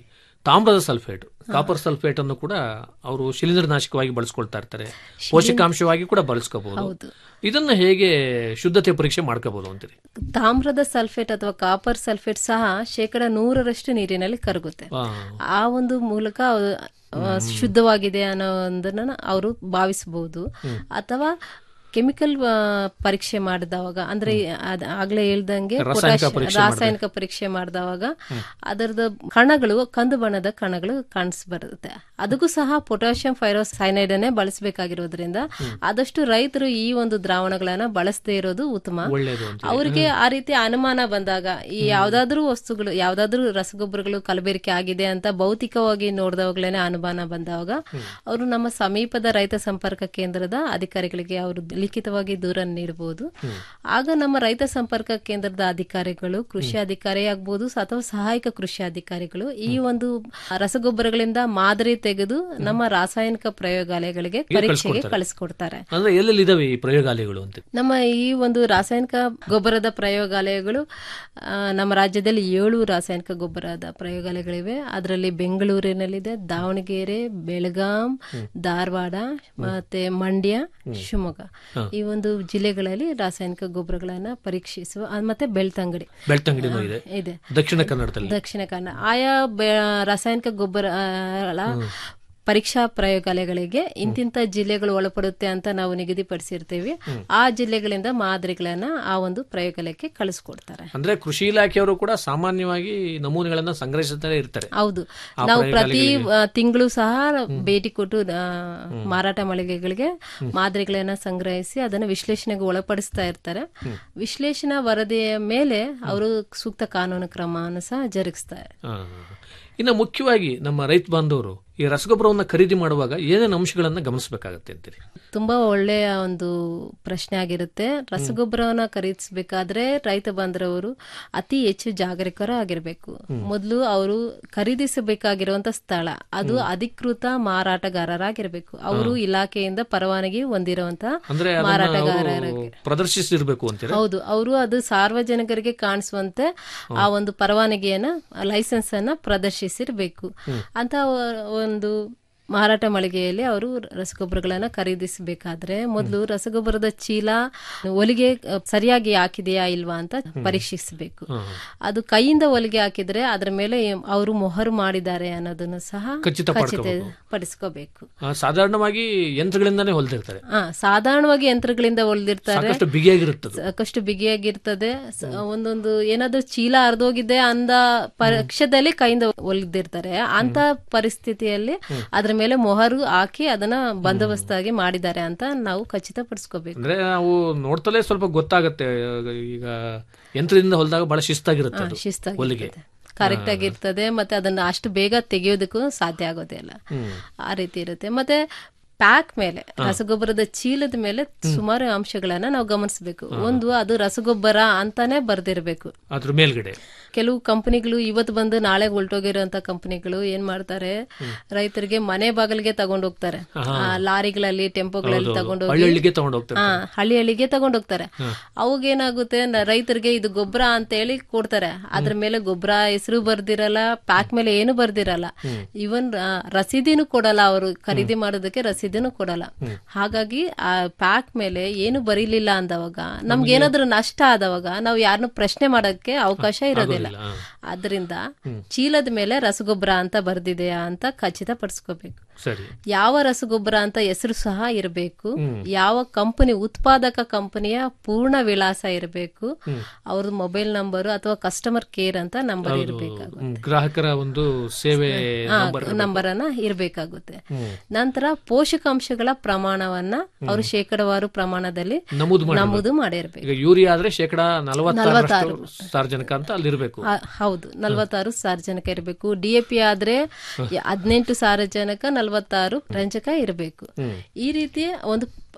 ತಾಮ್ರದ ಸಲ್ಫೇಟ್ ಕಾಪರ್ ಸಲ್ಫೇಟ್ ಅನ್ನು ಕೂಡ ಅವರು ಶಿಲೀಂಧ್ರನಾಶಕವಾಗಿ ಬಳಸ್ಕೊಳ್ತಾ ಇರ್ತಾರೆ ಪೋಷಕಾಂಶವಾಗಿ ಕೂಡ ಬಳಸ್ಕೋಬಹುದು ಹೌದು. ಇದನ್ನ ಹೇಗೆ ಶುದ್ಧತೆ ಪರೀಕ್ಷೆ ಮಾಡ್ಕೋಬಹುದು ಅಂತೀರಿ ತಾಮ್ರದ ಸಲ್ಫೇಟ್ ಅಥವಾ ಕಾಪರ್ ಸಲ್ಫೇಟ್ ಸಹ ಶೇಕಡ ನೂರರಷ್ಟು ನೀರಿನಲ್ಲಿ ಕರಗುತ್ತೆ ಆ. ಆ ಒಂದು ಮೂಲಕ ಅವು, ಆ, ಶುದ್ಧವಾಗಿದೆ ಅನ್ನೋ ಒಂದನ್ನ ಅವರು ಭಾವಿಸಬಹುದು ಅಥವಾ ಕೆಮಿಕಲ್ ಪರೀಕ್ಷೆ ಮಾಡಿದವಾಗ ಅಂದ್ರೆ ಅದ್ ಆಗ್ಲೇ ಹೇಳ್ದಂಗೆ ರಾಸಾಯನಿಕ potash- ಪರೀಕ್ಷೆ ರಾಸಾಯನಿಕ ಪರೀಕ್ಷೆ ಮಾಡಿದವಾಗ ಅದರದ ಕಣಗಳು ಕಂದು ಬಣ್ಣದ ಕಣಗಳು ಕಾಣಿಸ್ ಬರುತ್ತೆ ಅದಕ್ಕೂ ಸಹ ಪೊಟ್ಯಾಷಿಯಂ ಫೈರೋಸೈನೈಡ್ ಅನ್ನೇ ಬಳಸಬೇಕಾಗಿರೋದ್ರಿಂದ ಆದಷ್ಟು ರೈತರು ಈ ಒಂದು ದ್ರಾವಣಗಳನ್ನ ಬಳಸದೇ ಇರೋದು ಉತ್ತಮ ಒಳ್ಳೇದು ಅಂತ ಅವರಿಗೆ ಆ ರೀತಿ ಅನುಮಾನ ಬಂದಾಗ ಈ ಯಾವ್ದಾದ್ರೂ ವಸ್ತುಗಳು ಯಾವ್ದಾದ್ರೂ ರಸಗೊಬ್ಬರಗಳು ಕಲಬೆರಿಕೆ ಆಗಿದೆ ಅಂತ ಭೌತಿಕವಾಗಿ ನೋಡಿದವಾಗ್ಲೇನೆ ಅನುಮಾನ ಬಂದಾಗ ಅವರು ನಮ್ಮ ಸಮೀಪದ ರೈತ ಸಂಪರ್ಕ ಕೇಂದ್ರದ ಅಧಿಕಾರಿಗಳಿಗೆ ಅವರು ಲಿಖಿತವಾಗಿ ದೂರ ನೀಡಬಹುದು ಆಗ ನಮ್ಮ ರೈತ ಸಂಪರ್ಕ ಕೇಂದ್ರದ ಅಧಿಕಾರಿಗಳು ಕೃಷಿ ಅಧಿಕಾರಿ ಆಗ್ಬೋದು ಅಥವಾ ಸಹಾಯಕ ಕೃಷಿ ಅಧಿಕಾರಿಗಳು ಈ ಒಂದು ರಸಗೊಬ್ಬರಗಳಿಂದ ಮಾದರಿ ತೆಗೆದು ನಮ್ಮ ರಾಸಾಯನಿಕ ಪ್ರಯೋಗಾಲಯಗಳಿಗೆ ಪರೀಕ್ಷೆಗೆ ಕಳಿಸ್ಕೊಡ್ತಾರೆ. ಕಳಿಸ್ಕೊಡ್ತಾರೆ ಅಂದ್ರೆ ಎಲ್ಲೆಲ್ಲಿ ಇದಾವೆ ಈ ಪ್ರಯೋಗಾಲಯಗಳು ಅಂತ ನಮ್ಮ ಈ ಒಂದು ರಾಸಾಯನಿಕ ಗೊಬ್ಬರದ ಪ್ರಯೋಗಾಲಯಗಳು ಆ, ನಮ್ಮ ರಾಜ್ಯದಲ್ಲಿ ಏಳು ರಾಸಾಯನಿಕ ಗೊಬ್ಬರದ ಪ್ರಯೋಗಾಲಯಗಳಿವೆ ಅದರಲ್ಲಿ ಬೆಂಗಳೂರಿನಲ್ಲಿದೆ ದಾವಣಗೆರೆ ಬೆಳಗಾಂ ಧಾರವಾಡ ಮತ್ತೆ ಮಂಡ್ಯ ಶಿವಮೊಗ್ಗ ಹಾ. ಈ ಒಂದು ಜಿಲ್ಲೆಗಳಲ್ಲಿ ರಾಸಾಯನಿಕ ಗೊಬ್ಬರಗಳನ್ನ ಪರೀಕ್ಷಿಸುವ ಆ, ಮತ್ತೆ ಬೆಳ್ತಂಗಡಿ ಬೆಳ್ತಂಗಡಿನೂ ಇದೆ ಇದೆ ದಕ್ಷಿಣ ಕನ್ನಡದಲ್ಲಿ ದಕ್ಷಿಣ ಕನ್ನಡ ಆಯಾ ಬೆ- ರಾಸಾಯನಿಕ ಗೊಬ್ಬರ ಪರೀಕ್ಷಾ ಪ್ರಯೋಗಾಲಯಗಳಿಗೆ ಇಂತಿಂತ ಜಿಲ್ಲೆಗಳು ಒಳಪಡುತ್ತೆ ಅಂತ ನಾವು ನಿಗದಿಪಡಿಸಿರ್ತೀವಿ ಆ ಜಿಲ್ಲೆಗಳಿಂದ ಮಾದರಿಗಳನ್ನ ಆ ಒಂದು ಪ್ರಯೋಗಾಲಯಕ್ಕೆ ಕಳಿಸ್ಕೊಡ್ತಾರೆ ಅಂದ್ರೆ ಕೃಷಿ ಇಲಾಖೆಯವರು ಕೂಡ ಸಾಮಾನ್ಯವಾಗಿ ನಮೂನೆಗಳನ್ನ ಸಂಗ್ರಹಿಸುತ್ತಲೇ ಇರ್ತಾರೆ ಹೌದು ಆ ನಾವು ಪ್ರತಿ ಪ್ರಯೋಗಾಲಯಗಳಿಗೆ. ತಿಂಗಳು ಸಹ ಭೇಟಿ ಕೊಟ್ಟು ಆ, ಮಾರಾಟ ಮಳಿಗೆಗಳಿಗೆ ಮಾದರಿಗಳನ್ನ ಸಂಗ್ರಹಿಸಿ ಅದನ್ನು ವಿಶ್ಲೇಷಣೆಗೆ ಒಳಪಡಿಸ್ತಾ ಇರ್ತಾರೆ ವಿಶ್ಲೇಷಣಾ ವರದಿಯ ಮೇಲೆ ಅವರು ಸೂಕ್ತ ಕಾನೂನು ಕ್ರಮವನ್ನು ಸಹ ಜರುಗಿಸ್ತಾರೆ ಆ. ಇನ್ನು ಮುಖ್ಯವಾಗಿ ನಮ್ಮ ರೈತ ಬಾಂಧವರು ಈ ರಸಗೊಬ್ಬರವನ್ನ ಖರೀದಿ ಮಾಡುವಾಗ ಏನೇನು ಅಂಶಗಳನ್ನ ಗಮನಿಸಬೇಕಾಗತ್ತೆ ಅಂತೀರಿ ತುಂಬಾ ಒಳ್ಳೆಯ ಒಂದು ಪ್ರಶ್ನೆ ಆಗಿರುತ್ತೆ ರಸಗೊಬ್ಬರವನ್ನ ಖರೀದಿಸಬೇಕಾದ್ರೆ ರೈತ ಬಾಂಧವರು ಅತಿ ಹೆಚ್ಚು ಜಾಗರೂಕರಾಗಿರ್ಬೇಕು ಮೊದಲು ಅವರು ಖರೀದಿಸಬೇಕಾಗಿರುವಂತ ಸ್ಥಳ ಅದು ಅಧಿಕೃತ ಮಾರಾಟಗಾರರಾಗಿರ್ಬೇಕು ಅವರು ಇಲಾಖೆಯಿಂದ ಪರವಾನಗಿ ಹೊಂದಿರುವಂತ ಅಂದ್ರೆ ಅದನ್ನ ಮಾರಾಟಗಾರರ ಅವರು ಪ್ರದರ್ಶಿಸಿರ್ಬೇಕು ಅಂತೀರಾ ಹೌದು ಅವರು ಅದು ಸಾರ್ವಜನಿಕರಿಗೆ ಕಾಣಿಸುವಂತೆ ಆ ಒಂದು ಪರವಾನಗಿಯನ್ನ ಲೈಸೆನ್ಸ್ ಅನ್ನ ಪ್ರದರ್ಶಿಸಿರ್ಬೇಕು ಅಂತ ಒಂದು ಮಾರಾಟ ಮಳಿಗೆಯಲ್ಲಿ ಅವರು ರಸಗೊಬ್ಬರಗಳನ್ನ ಖರೀದಿಸಬೇಕಾದ್ರೆ ಮೊದಲು ರಸಗೊಬ್ಬರದ ಚೀಲ ಒಲಿಗೆ ಅ, ಸರಿಯಾಗಿ ಹಾಕಿದೆಯಾ ಇಲ್ವಾ ಅಂತ ಪರೀಕ್ಷಿಸಬೇಕು ಅದು ಕೈಯಿಂದ ಹೊಲಿಗೆ ಹಾಕಿದ್ರೆ ಅದರ ಮೇಲೆ ಅವರು ಮೊಹರು ಮಾಡಿದ್ದಾರೆ ಅನ್ನೋದನ್ನು ಸಹ ಖಚಿತಪಡ್ಕೋಬೇಕು. ಖಚಿತಪಡಿಸ್ಕೋಬೇಕು ಆ, ಸಾಧಾರಣವಾಗಿ ಯಂತ್ರಗಳಿಂದಾನೇ ಹೊಲ್ದಿರ್ತಾರೆ ಹಾ ಸಾಧಾರಣವಾಗಿ ಯಂತ್ರಗಳಿಂದ ಹೊಲಿದಿರ್ತಾರೆ ಸಾಕಷ್ಟು ಬಿಗಿಯಾಗಿರುತ್ತದೆ ಸಾಕಷ್ಟು ಬಿಗಿಯಾಗಿರ್ತದೆ ಸ- ಒಂದೊಂದು ಏನಾದ್ರೂ ಚೀಲ ಹರಿದೋಗಿದೆ ಅಂದ ಪಕ್ಷದಲ್ಲಿ ಕೈಯಿಂದ ಹೊಲಿದಿರ್ತಾರೆ ಅಂತ ಪರಿಸ್ಥಿತಿಯಲ್ಲಿ ಅದ್ರ ಮೇಲೆ ಮೊಹರು ಹಾಕಿ ಅದನ್ನ ಬಂದೋಬಸ್ತಾಗಿ ಮಾಡಿದ್ದಾರೆ ಅಂತ ನಾವು ಖಚಿತಪಡಿಸ್ಕೋಬೇಕು ಅಂದ್ರೆ ನಾವು ನೋಡ್ತಲೇ ಸ್ವಲ್ಪ ಗೊತ್ತಾಗತ್ತೆ ಈಗ ಯಂತ್ರದಿಂದ ಹೊಲಿದಾಗ ಬಹಳ ಶಿಸ್ತಾಗಿರುತ್ತೆ ಅದು ಹೊಲಿಗೆ ಕರೆಕ್ಟ್ ಆಗಿರ್ತದೆ ಮತ್ತೆ ಅದನ್ನ ಅಷ್ಟು ಬೇಗ ತೆಗೆಯೋದಕ್ಕೂ ಸಾಧ್ಯ ಆಗೋದಿಲ್ಲ ಹ್ಮ್. ಆ ರೀತಿ ಇರುತ್ತೆ ಮತ್ತೆ ಪ್ಯಾಕ್ ಮೇಲೆ ರಸಗೊಬ್ಬರದ ಚೀಲದ ಮೇಲೆ ಸುಮಾರು ಅಂಶಗಳನ್ನ ನಾವು ಗಮನಿಸಬೇಕು ಒಂದು ಅದು ರಸಗೊಬ್ಬರ ಅಂತಾನೆ ಬರ್ದಿರ್ಬೇಕು ಅದ್ರ ಮೇಲ್ಗಡೆ ಕೆಲವು ಕಂಪನಿಗಳು ಇವತ್ತು ಬಂದು ನಾಳೆ ಹೊಲ್ಟೋಗಿರೋಂತ ಕಂಪನಿಗಳು ಏನ್ ಮಾಡ್ತಾರೆ ರೈತರಿಗೆ ಮನೆ ಬಾಗಿಲಿಗೆ ತಗೊಂಡೋಗ್ತಾರೆ ಆಹಾ. ಆ, ಲಾರಿಗಳಲ್ಲಿ ಟೆಂಪೋಗಳಲ್ಲಿ ಹೌದು, ಹೌದು. ತಗೊಂಡೋಗಿ ಹಳ್ಳಿ-ಹಳ್ಳಿಗೆ ತಗೊಂಡೋಗ್ತಾರೆ. ಹಾ, ಹಳ್ಳಿ ಹಳ್ಳಿಗೆ ತಗೊಂಡೋಗ್ತಾರೆ ಅವಾಗೇನಾಗುತ್ತೆ ನ- ರೈತರಿಗೆ ಇದು ಗೊಬ್ಬರ ಅಂತ ಹೇಳಿ ಕೊಡ್ತಾರೆ ಅದ್ರ ಮೇಲೆ ಗೊಬ್ಬರ ಹೆಸರು ಬರ್ದಿರಲ್ಲ ಪ್ಯಾಕ್ ಮೇಲೆ ಏನು ಬರ್ದಿರಲ್ಲ ಇವನ್ ರಸೀದಿನೂ ಕೊಡಲ್ಲ ಅವರು ಖರೀದಿ ಮಾಡೋದಕ್ಕೆ ರಸೀದಿನೂ ಕೊಡಲ್ಲ ಹಾಗಾಗಿ ಆ ಪ್ಯಾಕ್ ಮೇಲೆ ಏನು ಬರೀಲಿಲ್ಲ ಅಂದವಾಗ ನಮ್ಗೆ ಏನಾದ್ರೂ ನಷ್ಟ ಆದವಾಗ ನಾವು ಯಾರನ್ನು ಪ್ರಶ್ನೆ ಮಾಡೋಕ್ಕೆ ಅವಕಾಶ ಇರೋದಿಲ್ಲ ಆದ್ರಿಂದ ಚೀಲದ ಮೇಲೆ ರಸಗೊಬ್ಬರ ಅಂತ ಬರ್ದಿದೆಯಾ ಅಂತ ಖಚಿತಪಡಿಸ್ಕೋಬೇಕು ಸರಿ ಯಾವ ರಸಗೊಬ್ಬರ ಅಂತ ಹೆಸರು ಸಹ ಇರಬೇಕು ಯಾವ ಕಂಪನಿ ಉತ್ಪಾದಕ ಕಂಪನಿಯ ಪೂರ್ಣ ವಿಳಾಸ ಇರಬೇಕು ಅವ್ರದ್ದು ಮೊಬೈಲ್ ನಂಬರ್ ಅಥವಾ ಕಸ್ಟಮರ್ ಕೇರ್ ಅಂತ ನಂಬರ್ ಹೌದು. ಇರಬೇಕಾಗುತ್ತೆ ಹ್ಮ್, ಗ್ರಾಹಕರ ಒಂದು ಸೇವೆ ನಂಬರ್ ನಂಬರ್ ಅನ್ನ ಇರಬೇಕಾಗುತ್ತೆ ಹ್ಮ್. ನಂತರ ಪೋಷಕಾಂಶಗಳ ಪ್ರಮಾಣವನ್ನ ಅವರು ಶೇಕಡವಾರು ಪ್ರಮಾಣದಲ್ಲಿ ನಮೂದು ಮಾಡಿರ್ಬೇಕು. ನಮೂದು ಮಾಡಿರ್ಬೇಕು ಈಗ ಯೂರಿಯಾ ಆದ್ರೆ ಶೇಕಡ ನಲವತ್ತಾರಷ್ಟು ನಲವತ್ತಾರು. ಸಾರ್ವಜನಿಕ ಅಂತ ಅಲ್ಲಿರ್ಬೇಕು ಆ, ಹೌದು ನಲವತ್ತಾರು ಸಾರಜನಕ ಇರಬೇಕು ಡಿಎಪಿ ಆದ್ರೆ ಹದಿನೆಂಟು ಸಾರಜನಕ ನಲವತ್ತಾರು ರಂಜಕ ಇರಬೇಕು ಹ್ಮ್. ಈ ರೀತಿ ಒಂದು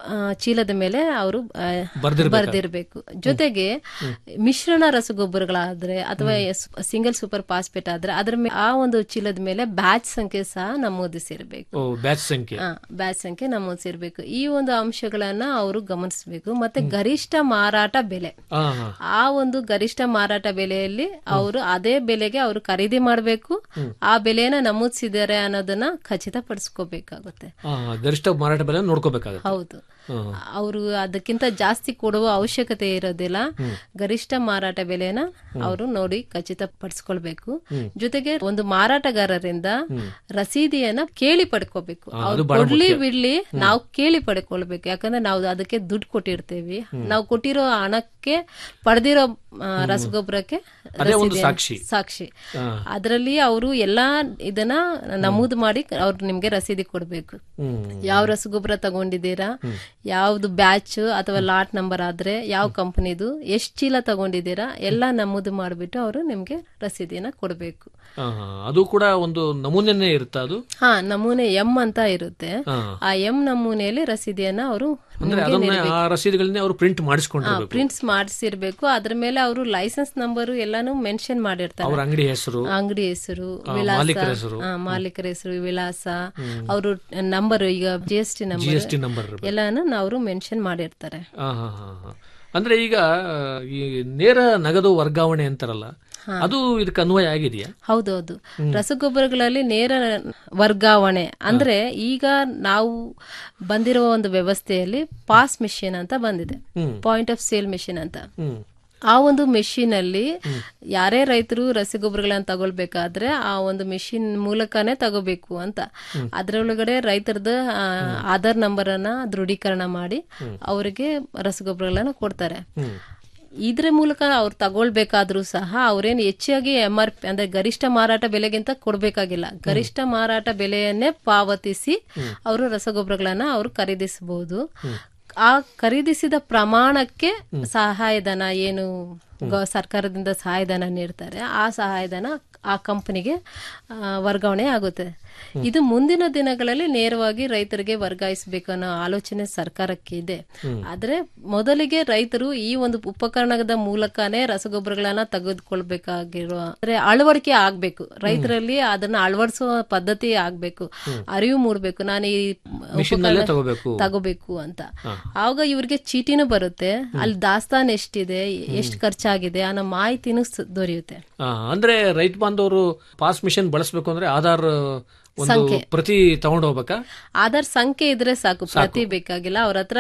ಆ, ಚೀಲದ ಮೇಲೆ ಅವರು ಬರ್ದಿರ್ಬೇಕಾ? ಬರ್ದಿರ್ಬೇಕು ಜೊತೆಗೆ ಮಿಶ್ರಣ ರಸಗೊಬ್ಬರಗಳಾದ್ರೆ ಅಥವಾ ಸಿಂಗಲ್ ಸೂಪರ್ ಫಾಸ್ಫೇಟ್ ಆದ್ರೆ ಅದ್ರ ಮೇ- ಆ ಒಂದು ಚೀಲದ ಮೇಲೆ ಬ್ಯಾಚ್ ಸಂಖ್ಯೆ ಸಹ ನಮೂದಿಸಿರ್ಬೇಕು ಓ ಬ್ಯಾಚ್ ಸಂಖ್ಯೆ ಬ್ಯಾಚ್ ಸಂಖ್ಯೆ ನಮೂದಿಸಿರ್ಬೇಕು ಈ ಒಂದು ಅಂಶಗಳನ್ನ ಅವರು ಗಮನಿಸಬೇಕು ಮತ್ತೆ ಗರಿಷ್ಠ ಮಾರಾಟ ಬೆಲೆ ಆ, ಹಾ. ಆ ಒಂದು ಗರಿಷ್ಠ ಮಾರಾಟ ಬೆಲೆಯಲ್ಲಿ ಅವರು ಅದೇ ಬೆಲೆಗೆ ಅವರು ಖರೀದಿ ಮಾಡಬೇಕು ಆ ಬೆಲೆನ ನಮೂದಿಸಿದ್ದಾರೆ ಅನ್ನೋದನ್ನ ಖಚಿತಪಡಿಸ್ಕೋಬೇಕಾಗುತ್ತೆ ಆ, ಗರಿಷ್ಠ ಮಾರಾಟ ಬೆಲೆ ನೋಡ್ಕೋಬೇಕಾಗುತ್ತೆ ಹೌದು ಹ್ಮ್. ಅವರು ಅದಕ್ಕಿಂತ ಜಾಸ್ತಿ ಕೊಡುವ ಅವಶ್ಯಕತೆ ಇರೋದಿಲ್ಲ ಗರಿಷ್ಠ ಮಾರಾಟ ಬೆಲೆನ ಅವರು ನೋಡಿ ಖಚಿತಪಡಿಸ್ಕೊಳ್ಬೇಕು ಜೊತೆಗೆ ಒಂದು ಮಾರಾಟಗಾರರಿಂದ ರಸೀದಿಯನ್ನ ಕೇಳಿ ಪಡ್ಕೋಬೇಕು ಹಾ, ಅವ್ರು ಅದು ಬಹಳ ಕೊಡ್ಲಿ ಮುಖ್ಯ. ಬಿಡ್ಲಿ ನಾವು ಕೇಳಿ ಪಡ್ಕೊಳ್ಬೇಕು ಯಾಕಂದ್ರೆ ನಾವು ಅದಕ್ಕೆ ದುಡ್ಡು ಕೊಟ್ಟಿರ್ತೇವಿ ನಾವು ಕೊಟ್ಟಿರೋ ಹಣಕ್ಕೆ ಪಡೆದಿರೋ ಆ, ರಸಗೊಬ್ಬರಕ್ಕೆ ಅದೇ ಒಂದು ರಸೀದಿಯನ್ನ- ಸಾಕ್ಷಿ. ಸಾಕ್ಷಿ ಹಾ. ಅದರಲ್ಲಿ ಅವರು ಎಲ್ಲಾ ಇದನ್ನ ನಮೂದು ಮಾಡಿ ಅವ್ರು ನಿಮ್ಗೆ ರಸೀದಿ ಕೊಡ್ಬೇಕು ಹ್ಮ್. ಯಾವ ರಸಗೊಬ್ಬರ ತಗೊಂಡಿದ್ದೀರಾ ಯಾವ್ದು ಬ್ಯಾಚ್ ಅಥವಾ ಲಾಟ್ ನಂಬರ್ ಆದ್ರೆ ಯಾವ ಕಂಪನಿದು ಎಷ್ಟ್ ಚೀಲ ತಗೊಂಡಿದ್ದೀರಾ ಎಲ್ಲ ನಮೂದು ಮಾಡಿಬಿಟ್ಟು ಅವರು ನಿಮ್ಗೆ ರಸೀದಿಯನ್ನ ಕೊಡಬೇಕು ಆ, ಹಾ. ಅದು ಕೂಡ ಒಂದು ನಮೂನೆನೇ ಇರುತ್ತಾ ಅದು ಹಾ ನಮೂನೆ ಎಂ ಅಂತ ಇರುತ್ತೆ ಹಾ. ಆ ಎಂ ನಮೂನೆಯಲ್ಲಿ ರಸೀದಿಯನ್ನ ಅವರು ಅಂದ್ರೆ ಅದನ್ನ ಆ ರಸೀದಿಗಳನ್ನೇ ಅವರು ಪ್ರಿಂಟ್ ಮಾಡಿಸ್ಕೊಂಡಿರ್ಬೇಕು ಪ್ರಿಂಟ್ಸ್ ಮಾಡಿಸಿರ್ಬೇಕು ಅದ್ರ ಮೇಲೆ ಅವರು ಲೈಸೆನ್ಸ್ ನಂಬರ್ ಎಲ್ಲಾನು ಮೆನ್ಷನ್ ಮಾಡಿರ್ತಾರೆ ಅವ್ರ ಅಂಗಡಿ ಹೆಸರು ಅಂಗಡಿ ಹೆಸರು ಆ, ವಿಳಾಸ ಮಾಲೀಕರ ಹೆಸರು. ಆ, ಮಾಲೀಕರ ಹೆಸರು ವಿಳಾಸ ಅವರು ನಂಬರ್ ಈಗ G S T number GST number ಇರ್ಬೇಕು. ಎಲ್ಲಾನು ಅವರು ಮೆನ್ಷನ್ ಮಾಡಿರ್ತಾರೆ ಆ, ಹಾ, ಹಾ, ಹಾ. ಅಂದ್ರೆ ಈಗ ಈ ನೇರ ನಗದು ವರ್ಗಾವಣೆ ಅಂತಾರಲ್ಲ ಅದು ಇದಕ್ಕೆ ಅನ್ವಯ ಆಗಿದೆಯಾ ಹೌದೌದು ರಸಗೊಬ್ಬರಗಳಲ್ಲಿ ನೇರ ವರ್ಗಾವಣೆ ಅಂದ್ರೆ ಈಗ ನಾವು ಬಂದಿರುವ ಒಂದು ವ್ಯವಸ್ಥೆಯಲ್ಲಿ ಪಾಸ್ ಮಿಷಿನ್ ಅಂತ ಬಂದಿದೆ ಹ್ಮ್. ಪಾಯಿಂಟ್ ಆಫ್ ಸೇಲ್ ಮಿಷಿನ್ ಅಂತ ಹ್ಮ್. ಆ ಒಂದು ಮೆಷಿನ್ ಅಲ್ಲಿ ಯಾರೇ ರೈತರು ರಸಗೊಬ್ಬರಗಳನ್ನ ತಗೊಳ್ಬೇಕಾದ್ರೆ ಆ ಒಂದು ಮೆಷಿನ್ ಮೂಲಕನೇ ತಗೋಬೇಕು ಅಂತ ಅದರೊಳಗಡೆ ರೈತರದ ಆ, ಆಧಾರ್ ನಂಬರ್ ಅನ್ನ ದೃಢೀಕರಣ ಮಾಡಿ ಅವರಿಗೆ ರಸಗೊಬ್ಬರಗಳನ್ನ ಕೊಡ್ತಾರೆ ಹ್ಮ್. ಇದ್ರ ಮೂಲಕ ಅವ್ರು ತಗೊಳ್ಬೇಕಾದ್ರೂ ಸಹ ಅವ್ರೇನು ಹೆಚ್ಚಾಗಿ ಎಂ ಆರ್ ಪಿ ಅಂದ್ರೆ ಗರಿಷ್ಠ ಮಾರಾಟ ಬೆಲೆಗಿಂತ ಕೊಡ್ಬೇಕಾಗಿಲ್ಲ ಗರಿಷ್ಠ ಮಾರಾಟ ಬೆಲೆಯನ್ನೇ ಪಾವತಿಸಿ ಅವರು ರಸಗೊಬ್ಬರಗಳನ್ನ ಅವರು ಖರೀದಿಸಬಹುದು ಆ ಖರೀದಿಸಿದ ಪ್ರಮಾಣಕ್ಕೆ ಸಹಾಯಧನ ಏನು ಗ- ಸರ್ಕಾರದಿಂದ ಸಹಾಯಧನ ನೀಡ್ತಾರೆ ಆ ಸಹಾಯಧನ ಆ ಕಂಪನಿಗೆ ವರ್ಗಾವಣೆ ಆಗುತ್ತೆ ಇದು ಮುಂದಿನ ದಿನಗಳಲ್ಲಿ ನೇರವಾಗಿ ರೈತರಿಗೆ ವರ್ಗಾಯಿಸಬೇಕು ಅನ್ನೋ ಆಲೋಚನೆ ಸರ್ಕಾರಕ್ಕೆ ಇದೆ ಆದ್ರೆ ಮೊದಲಿಗೆ ರೈತರು ಈ ಒಂದು ಉಪಕರಣದ ಮೂಲಕನೇ ರಸಗೊಬ್ಬರಗಳನ್ನ ತೆಗೆದುಕೊಳ್ಬೇಕಾಗಿರುವ ಅಂದ್ರೆ ಅಳವಡಿಕೆ ಆಗ್ಬೇಕು ರೈತರಲ್ಲಿ ಅದನ್ನ ಅಳವಡಿಸುವ ಪದ್ಧತಿ ಆಗ್ಬೇಕು ಅರಿವು ಮೂಡ್ಬೇಕು ನಾನು ಈ Machine ನಲ್ಲೇ ಉಪಕರಣ ತಗೋಬೇಕು. ತಗೋಬೇಕು ಅಂತ ಆವಾಗ ಇವ್ರಿಗೆ ಚೀಟಿನೂ ಬರುತ್ತೆ ಅಲ್ಲಿ ದಾಸ್ತಾನ್ ಎಷ್ಟಿದೆ ಎಷ್ಟು ಖರ್ಚಾಗಿದೆ ಅನ್ನೋ ಮಾಹಿತಿನೂ ಸ- ದೊರೆಯುತ್ತೆ ಆ, ಅಂದ್ರೆ ರೈತ ಬಾಂಧವರು ಪಾಸ್ ಮಿಷನ್ ಬಳಸಬೇಕು ಅಂದ್ರೆ ಆಧಾರ್ ಒಂದು ಸಂಖ್ಯೆ. ಪ್ರತಿ ತಗೊಂಡು ಹೋಗ್ಬೇಕಾ ಆಧಾರ್ ಸಂಖ್ಯೆ ಇದ್ರೆ ಸಾಕು ಪ್ರತಿ ಬೇಕಾಗಿಲ್ಲ ಅವ್ರ ಹತ್ರ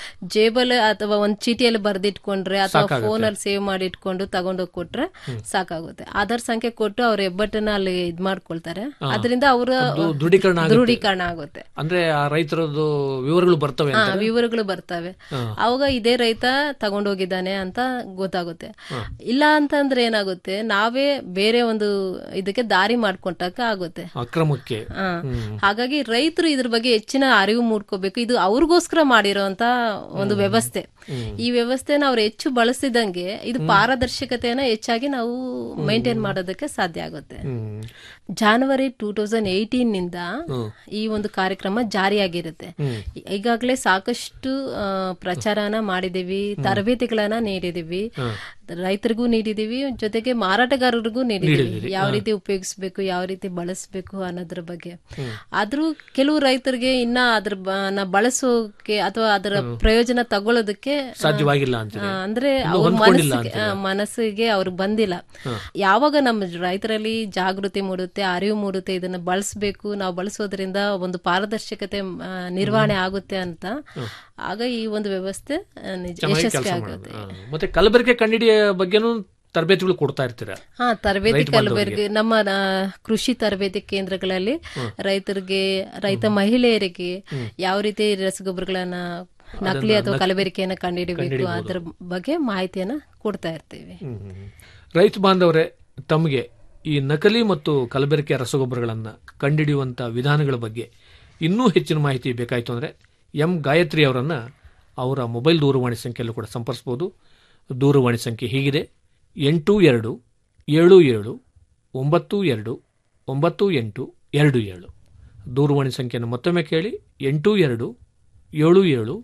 ಜೇಬಲ್ ಅಥವಾ ಒಂದ್ ಚೀಟಿಯಲ್ಲಿ ಬರ್ದಿಟ್ಕೊಂಡ್ರೆ ಅಥವಾ ಸಾಕಾಗುತ್ತೆ. ಫೋನ್ ಅಲ್ಲಿ ಸೇವ್ ಮಾಡಿ ಇಟ್ಕೊಂಡು ತಗೊಂಡೋಗಿ ಕೊಟ್ರೆ ಸಾಕಾಗುತ್ತೆ ಆಧಾರ್ ಸಂಖ್ಯೆ ಕೊಟ್ಟು ಅವ್ರ ಹೆಬ್ಬಟ್ಟನ್ನ ಅಲ್ಲಿ ಇದ್ ಮಾಡ್ಕೊಳ್ತಾರೆ ಹಾ. ಅದರಿಂದ ಅವರ ಅದು ದೃಢೀಕರಣ ಆಗುತ್ತೆ. ದೃಢೀಕರಣ ಆಗುತ್ತೆ ಅಂದ್ರೆ ಆ ರೈತರದ್ದು ವಿವರಗಳು ಬರ್ತವೆ ಹಾ, ಅಂತ ವಿವರಗಳು ಬರ್ತವೆ ಹಾ. ಅವಾಗ ಇದೇ ರೈತ ತಗೊಂಡೋಗಿದ್ದಾನೆ ಅಂತ ಗೊತ್ತಾಗುತ್ತೆ ಇಲ್ಲ ಅಂತಂದ್ರೆ ಏನಾಗುತ್ತೆ ನಾವೇ ಬೇರೆ ಒಂದು ಇದಕ್ಕೆ ದಾರಿ ಮಾಡ್ಕೊಂಡಾಗ ಆಗುತ್ತೆ ಅಕ್ರಮಕ್ಕೆ ಹಾ. ಹ್ಮ್. ಹಾಗಾಗಿ ರೈತರು ಇದ್ರ ಬಗ್ಗೆ ಹೆಚ್ಚಿನ ಅರಿವು ಮೂಡ್ಕೋಬೇಕು ಇದು ಅವ್ರಿಗೋಸ್ಕರ ಮಾಡಿರೋಂತ ಒಂದು ವ್ಯವಸ್ಥೆ ಈ ವ್ಯವಸ್ಥೆನ ಅವ್ರು ಹೆಚ್ಚು ಬಳಸಿದಂಗೆ ಇದು ಪಾರದರ್ಶಕತೆಯನ್ನ ಹೆಚ್ಚಾಗಿ ನಾವು ಮೇಂಟೈನ್ ಮಾಡೋದಕ್ಕೆ ಸಾಧ್ಯ ಆಗುತ್ತೆ ಹ್ಮ್. ಜಾನ್ವರಿ ಟೂ ತೌಸಂಡ್ ಏಯ್ಟೀನ್ ನಿಂದ ಹ್ಮ್. ಈ ಒಂದು ಕಾರ್ಯಕ್ರಮ ಜಾರಿಯಾಗಿರುತ್ತೆ ಹ್ಮ್. ಈಗಾಗಲೇ ಸಾಕಷ್ಟು ಆ, ಪ್ರಚಾರನ ಮಾಡಿದೀವಿ ತರಬೇತಿಗಳನ್ನ ನೀಡಿದೀವಿ ಹ್ಮ್. ರೈತರಿಗೂ ನೀಡಿದೀವಿ ಜೊತೆಗೆ ಮಾರಾಟಗಾರರಿಗೂ ನೀಡಿದೀವಿ ನೀಡಿದಿರಿ. ಯಾವ ಹಾ. ರೀತಿ ಉಪಯೋಗಿಸ್ಬೇಕು ಯಾವ ರೀತಿ ಬಳಸಬೇಕು ಅನ್ನೋದ್ರ ಬಗ್ಗೆ ಆದ್ರೂ ಕೆಲವು ರೈತರಿಗೆ ಇನ್ನ ಅದ್ರ ಬ- ನ ಬಳಸೋಕೆ ಅಥವಾ ಅದರ ಪ್ರಯೋಜನ ತಗೊಳ್ಳೋದಕ್ಕೆ ಆ, ಸಾಧ್ಯವಾಗಿಲ್ಲ ಅಂತೀರಿ. ಆ, ಅಂದ್ರೆ ಇನ್ನೂ ಅವ್ರ ಹೊಂದ್ಕೊಂಡಿಲ್ಲ ಮನಸ್ಸಿಗೆ ಅಂತೀರಾ? ಆ, ಮನಸ್ಸಿಗೆ ಅವ್ರಿಗೆ ಬಂದಿಲ್ಲ ಯಾವಾಗ ನಮ್ಮ ರೈತರಲ್ಲಿ ಜಾಗೃತಿ ಮೂಡುತ್ತೆ ಅರಿವು ಮೂಡುತ್ತೆ ಇದನ್ನ ಬಳಸಬೇಕು ನಾವು ಬಳಸೋದ್ರಿಂದ ಒಂದು ಪಾರದರ್ಶಕತೆ ಆ, ನಿರ್ವಹಣೆ ಆಗುತ್ತೆ ಅಂತ ಆಗ ಈ ಒಂದು ವ್ಯವಸ್ಥೆ ಆ, ನಿಜ ಚೆನ್ನಾಗಿ ಯಶಸ್ವಿ ಕೆಲಸ ಆಗುತ್ತೆ ಮಾಡೋದು ಹಾ. ಮತ್ತೆ ಕಲಬೆರಕೆ ಕಂಡಿಡಿಯ ಬಗ್ಗೆನೂ ತರಬೇತಿಗಳು ಕೊಡ್ತಾ ಇರ್ತೀರಾ ಹಾ ತರಬೇತಿ ರೈತ ಬಾಂಧವರಿಗೆ. ಕಲಬೆರಗಿ ನಮ್ಮ ಆ, ಕೃಷಿ ತರಬೇತಿ ಕೇಂದ್ರಗಳಲ್ಲಿ ರೈತರಿಗೆ ರೈತ ಮಹಿಳೆಯರಿಗೆ ಯಾವ ರೀತಿ ರಸಗೊಬ್ಬರಗಳನ್ನ ನಕಲಿ ಅಥವಾ ಕಲಬೆರಕೆಯನ್ನ ಕಂಡುಹಿಡಿಬೇಕು ಕಂಡುಹಿಡಿಬೋದು. ಅದ್ರ ಬಗ್ಗೆ ಮಾಹಿತಿಯನ್ನ ಕೊಡ್ತಾ ಇರ್ತೀವಿ ಹ್ಮ್, ಹ್ಮ್, ಹ್ಮ್. ರೈತ ಬಾಂಧವರೇ ತಮಗೆ ಈ ನಕಲಿ ಮತ್ತು ಕಲಬೆರಕೆ ರಸಗೊಬ್ಬರಗಳನ್ನು ಕಂಡುಹಿಡಿಯುವಂಥ ವಿಧಾನಗಳ ಬಗ್ಗೆ ಇನ್ನೂ ಹೆಚ್ಚಿನ ಮಾಹಿತಿ ಬೇಕಾಯಿತು ಅಂದರೆ ಎಂ ಗಾಯತ್ರಿ ಅವರನ್ನು ಅವರ ಮೊಬೈಲ್ ದೂರವಾಣಿ ಸಂಖ್ಯೆಯಲ್ಲೂ ಕೂಡ ಸಂಪರ್ಸ್ಬೋದು ದೂರವಾಣಿ ಸಂಖ್ಯೆ ಹೀಗಿದೆ ಎಂಟು ಎರಡು ಏಳು ಏಳು ಒಂಬತ್ತು ಎರಡು ಒಂಬತ್ತು ಎಂಟು ಎರಡು ಏಳು ದೂರವಾಣಿ ಸಂಖ್ಯೆಯನ್ನು ಮತ್ತೊಮ್ಮೆ ಕೇಳಿ ಎಂಟು ಎರಡು ಏಳು ಏಳು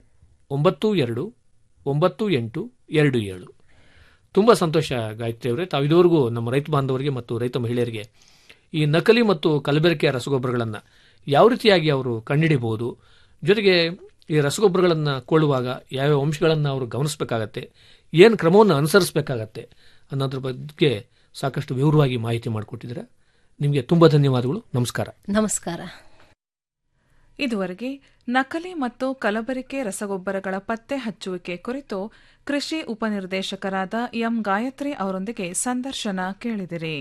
ಒಂಬತ್ತು ಎರಡು ಒಂಬತ್ತು ಎಂಟು ಎರಡು ಏಳು ತುಂಬ ಸಂತೋಷ ಗಾಯತ್ರಿ ಅವರೇ ತಾವು ಇದುವರೆಗೂ ನಮ್ಮ ರೈತ ಬಾಂಧವರಿಗೆ ಮತ್ತು ರೈತ ಮಹಿಳೆಯರಿಗೆ ಈ ನಕಲಿ ಮತ್ತು ಕಲಬೆರಕೆಯ ರಸಗೊಬ್ಬರಗಳನ್ನು ಯಾವ ರೀತಿಯಾಗಿ ಅವರು ಕಂಡುಹಿಡಿಬಹುದು ಜೊತೆಗೆ ಈ ರಸಗೊಬ್ಬರಗಳನ್ನು ಕೊಳ್ಳುವಾಗ ಯಾವ್ಯಾವ ಅಂಶಗಳನ್ನು ಅವರು ಗಮನಿಸಬೇಕಾಗತ್ತೆ ಏನು ಕ್ರಮವನ್ನು ಅನುಸರಿಸಬೇಕಾಗತ್ತೆ ಅನ್ನೋದ್ರ ಬಗ್ಗೆ ಸಾಕಷ್ಟು ವಿವರವಾಗಿ ಮಾಹಿತಿ ಮಾಡಿಕೊಟ್ಟಿದ್ದೀರಾ ನಿಮಗೆ ತುಂಬ ಧನ್ಯವಾದಗಳು ನಮಸ್ಕಾರ ನಮಸ್ಕಾರ ಇದುವರೆಗೆ ನಕಲಿ ಮತ್ತು ಕಲಬೆರಕೆ ರಸಗೊಬ್ಬರಗಳ ಪತ್ತೆ ಹಚ್ಚುವಿಕೆ ಕುರಿತು ಕೃಷಿ ಉಪನಿರ್ದೇಶಕರಾದ ಎಂ ಗಾಯತ್ರಿ ಅವರೊಂದಿಗೆ ಸಂದರ್ಶನ ಕೇಳಿದಿರಿ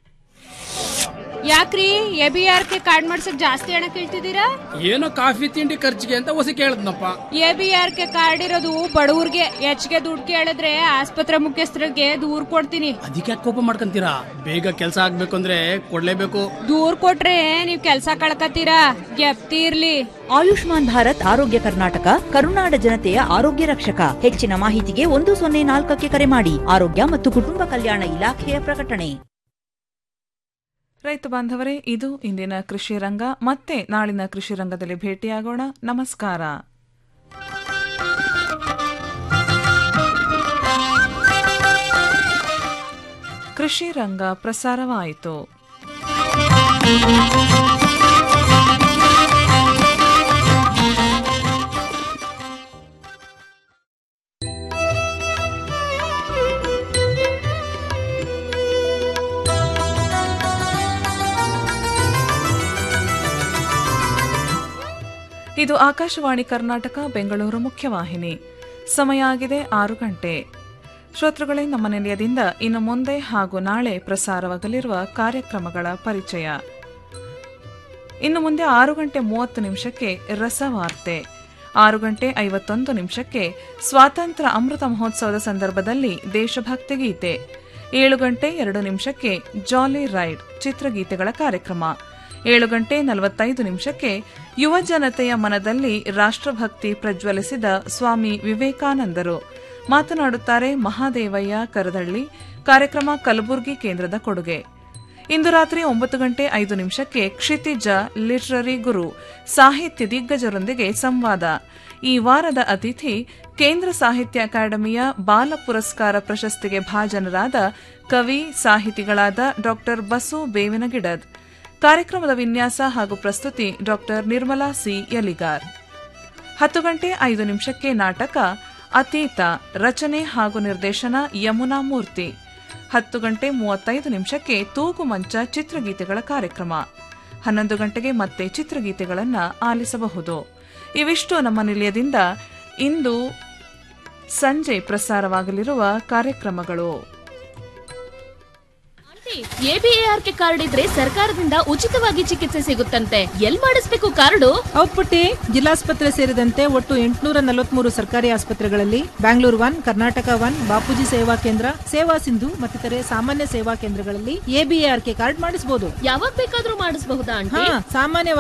ಯಾಕ್ರಿ A B R K card ಮಾಡ್ಸಕ್ ಜಾಸ್ತಿ ಹಣ ಕೇಳ್ತಿದ್ದೀರಾ ಏನೋ ಕಾಫಿ ತಿಂಡಿ ಖರ್ಚಿಗೆ ಅಂತ ಹೊಸ ಕೇಳದ್ನಪ್ಪ A B R K card ಇರೋದು ಬಡವ್ರಿಗೆ ಹೆಚ್ಚಿಗೆ ದುಡ್ಡು ಕೇಳಿದ್ರೆ ಆಸ್ಪತ್ರೆ ಮುಖ್ಯಸ್ಥರಿಗೆ ದೂರ್ ಕೊಡ್ತೀನಿ ಅದಕ್ಕೆ ಕೋಪ ಮಾಡ್ಕೊಂತೀರಾ ಬೇಗ ಕೆಲಸ ಆಗ್ಬೇಕು ಅಂದ್ರೆ ಕೊಡ್ಲೇಬೇಕು ದೂರ್ ಕೊಟ್ರೆ ನೀವ್ ಕೆಲ್ಸ ಕಳ್ಕತ್ತೀರಾ ಗೆಪ್ತಿ ಇರ್ಲಿ ಆಯುಷ್ಮಾನ್ ಭಾರತ್ ಆರೋಗ್ಯ ಕರ್ನಾಟಕ ಕರುನಾಡ ಜನತೆಯ ಆರೋಗ್ಯ ರಕ್ಷಕ ಹೆಚ್ಚಿನ ಮಾಹಿತಿಗೆ ಒಂದು ಸೊನ್ನೆ ನಾಲ್ಕಕ್ಕೆ ಕರೆ ಮಾಡಿ ಆರೋಗ್ಯ ಮತ್ತು ಕುಟುಂಬ ಕಲ್ಯಾಣ ಇಲಾಖೆಯ ಪ್ರಕಟಣೆ ರೈತ ಬಾಂಧವರೇ ಇದು ಇಂದಿನ ಕೃಷಿ ರಂಗ ಮತ್ತೆ ನಾಳಿನ ಕೃಷಿ ರಂಗದಲ್ಲಿ ಭೇಟಿಯಾಗೋಣ ನಮಸ್ಕಾರ ಕೃಷಿ ರಂಗ ಪ್ರಸಾರವಾಯಿತು ಇದು ಆಕಾಶವಾಣಿ ಕರ್ನಾಟಕ ಬೆಂಗಳೂರು ಮುಖ್ಯವಾಹಿನಿ ಸಮಯ ಆಗಿದೆ ಆರು ಗಂಟೆ ಶ್ರೋತೃಗಳೇ ನಮ್ಮ ನಿಲಯದಿಂದ ಇನ್ನು ಮುಂದೆ ಹಾಗೂ ನಾಳೆ ಪ್ರಸಾರವಾಗಲಿರುವ ಕಾರ್ಯಕ್ರಮಗಳ ಪರಿಚಯ ಇನ್ನು ಮುಂದೆ ಆರು ಗಂಟೆ ಮೂವತ್ತು ನಿಮಿಷಕ್ಕೆ ರಸವಾರ್ತೆ ಆರು ಗಂಟೆ ಐವತ್ತೊಂದು ನಿಮಿಷಕ್ಕೆ ಸ್ವಾತಂತ್ರ್ಯ ಅಮೃತ ಮಹೋತ್ಸವದ ಸಂದರ್ಭದಲ್ಲಿ ದೇಶಭಕ್ತಿ ಗೀತೆ ಏಳು ಗಂಟೆ ಎರಡು ನಿಮಿಷಕ್ಕೆ ಜಾಲಿ ರೈಡ್ ಚಿತ್ರಗೀತೆಗಳ ಕಾರ್ಯಕ್ರಮ ಏಳು ಗಂಟೆ ನಲವತ್ತೈದು ನಿಮಿಷಕ್ಕೆ ಯುವ ಜನತೆಯ ಮನದಲ್ಲಿ ರಾಷ್ಟ್ರಭಕ್ತಿ ಪ್ರಜ್ವಲಿಸಿದ ಸ್ವಾಮಿ ವಿವೇಕಾನಂದರು ಮಾತನಾಡುತ್ತಾರೆ ಮಹಾದೇವಯ್ಯ ಕರದಳ್ಳಿ ಕಾರ್ಯಕ್ರಮ ಕಲಬುರಗಿ ಕೇಂದ್ರದ ಕೊಡುಗೆ ಇಂದು ರಾತ್ರಿ ಒಂಬತ್ತು ಗಂಟೆ ಐದು ನಿಮಿಷಕ್ಕೆ ಕ್ಷಿತಿಜ ಲಿಟ್ರರಿ ಗುರು ಸಾಹಿತ್ಯ ದಿಗ್ಗಜರೊಂದಿಗೆ ಸಂವಾದ ಈ ವಾರದ ಅತಿಥಿ ಕೇಂದ್ರ ಸಾಹಿತ್ಯ ಅಕಾಡೆಮಿಯ ಬಾಲ ಪುರಸ್ಕಾರ ಪ್ರಶಸ್ತಿಗೆ ಭಾಜನರಾದ ಕವಿ ಸಾಹಿತಿಗಳಾದ ಡಾ ಬಸು ಬೇವಿನಗಿಡದ್ ಕಾರ್ಯಕ್ರಮದ ವಿನ್ಯಾಸ ಹಾಗೂ ಪ್ರಸ್ತುತಿ ಡಾ ನಿರ್ಮಲಾ ಸಿ ಯಲಿಗಾರ್ ಹತ್ತು ಗಂಟೆ ಐದು ನಿಮಿಷಕ್ಕೆ ನಾಟಕ ಅತೀತ ರಚನೆ ಹಾಗೂ ನಿರ್ದೇಶನ ಯಮುನಾ ಮೂರ್ತಿ ಹತ್ತು ಗಂಟೆ ಮೂವತ್ತೈದು ನಿಮಿಷಕ್ಕೆ ತೂಗು ಮಂಚ ಚಿತ್ರಗೀತೆಗಳ ಕಾರ್ಯಕ್ರಮ ಹನ್ನೊಂದು ಗಂಟೆಗೆ ಮತ್ತೆ ಚಿತ್ರಗೀತೆಗಳನ್ನು ಆಲಿಸಬಹುದು ಇವಿಷ್ಟು ನಮ್ಮ ನಿಲಯದಿಂದ ಇಂದು ಸಂಜೆ ಪ್ರಸಾರವಾಗಲಿರುವ ಕಾರ್ಯಕ್ರಮಗಳು ಎಬಿಎಆರ್ಕೆ ಕಾರ್ಡ್ ಇದ್ರೆ ಸರ್ಕಾರದಿಂದ ಉಚಿತವಾಗಿ ಚಿಕಿತ್ಸೆ ಸಿಗುತ್ತಂತೆ ಎಲ್ ಮಾಡಿಸ್ಬೇಕು ಕಾರ್ಡು ಹೌದ್ ಪುಟ್ಟಿ ಜಿಲ್ಲಾಸ್ಪತ್ರೆ ಸೇರಿದಂತೆ ಒಟ್ಟು ಎಂಟುನೂರ ನಲವತ್ಮೂರು ಸರ್ಕಾರಿ ಆಸ್ಪತ್ರೆಗಳಲ್ಲಿ ಬ್ಯಾಂಗ್ಳೂರ್ ಒನ್ ಕರ್ನಾಟಕ ಒನ್ ಬಾಪೂಜಿ ಸೇವಾ ಕೇಂದ್ರ ಸೇವಾ ಸಿಂಧು ಮತ್ತಿತರೆ ಸಾಮಾನ್ಯ ಸೇವಾ ಕೇಂದ್ರಗಳಲ್ಲಿ ಎಬಿಎಆರ್ಕೆ ಕಾರ್ಡ್ ಮಾಡಿಸಬಹುದು ಯಾವಾಗ ಬೇಕಾದ್ರೂ ಮಾಡಿಸಬಹುದಾ ಹಾ ಸಾಮಾನ್ಯ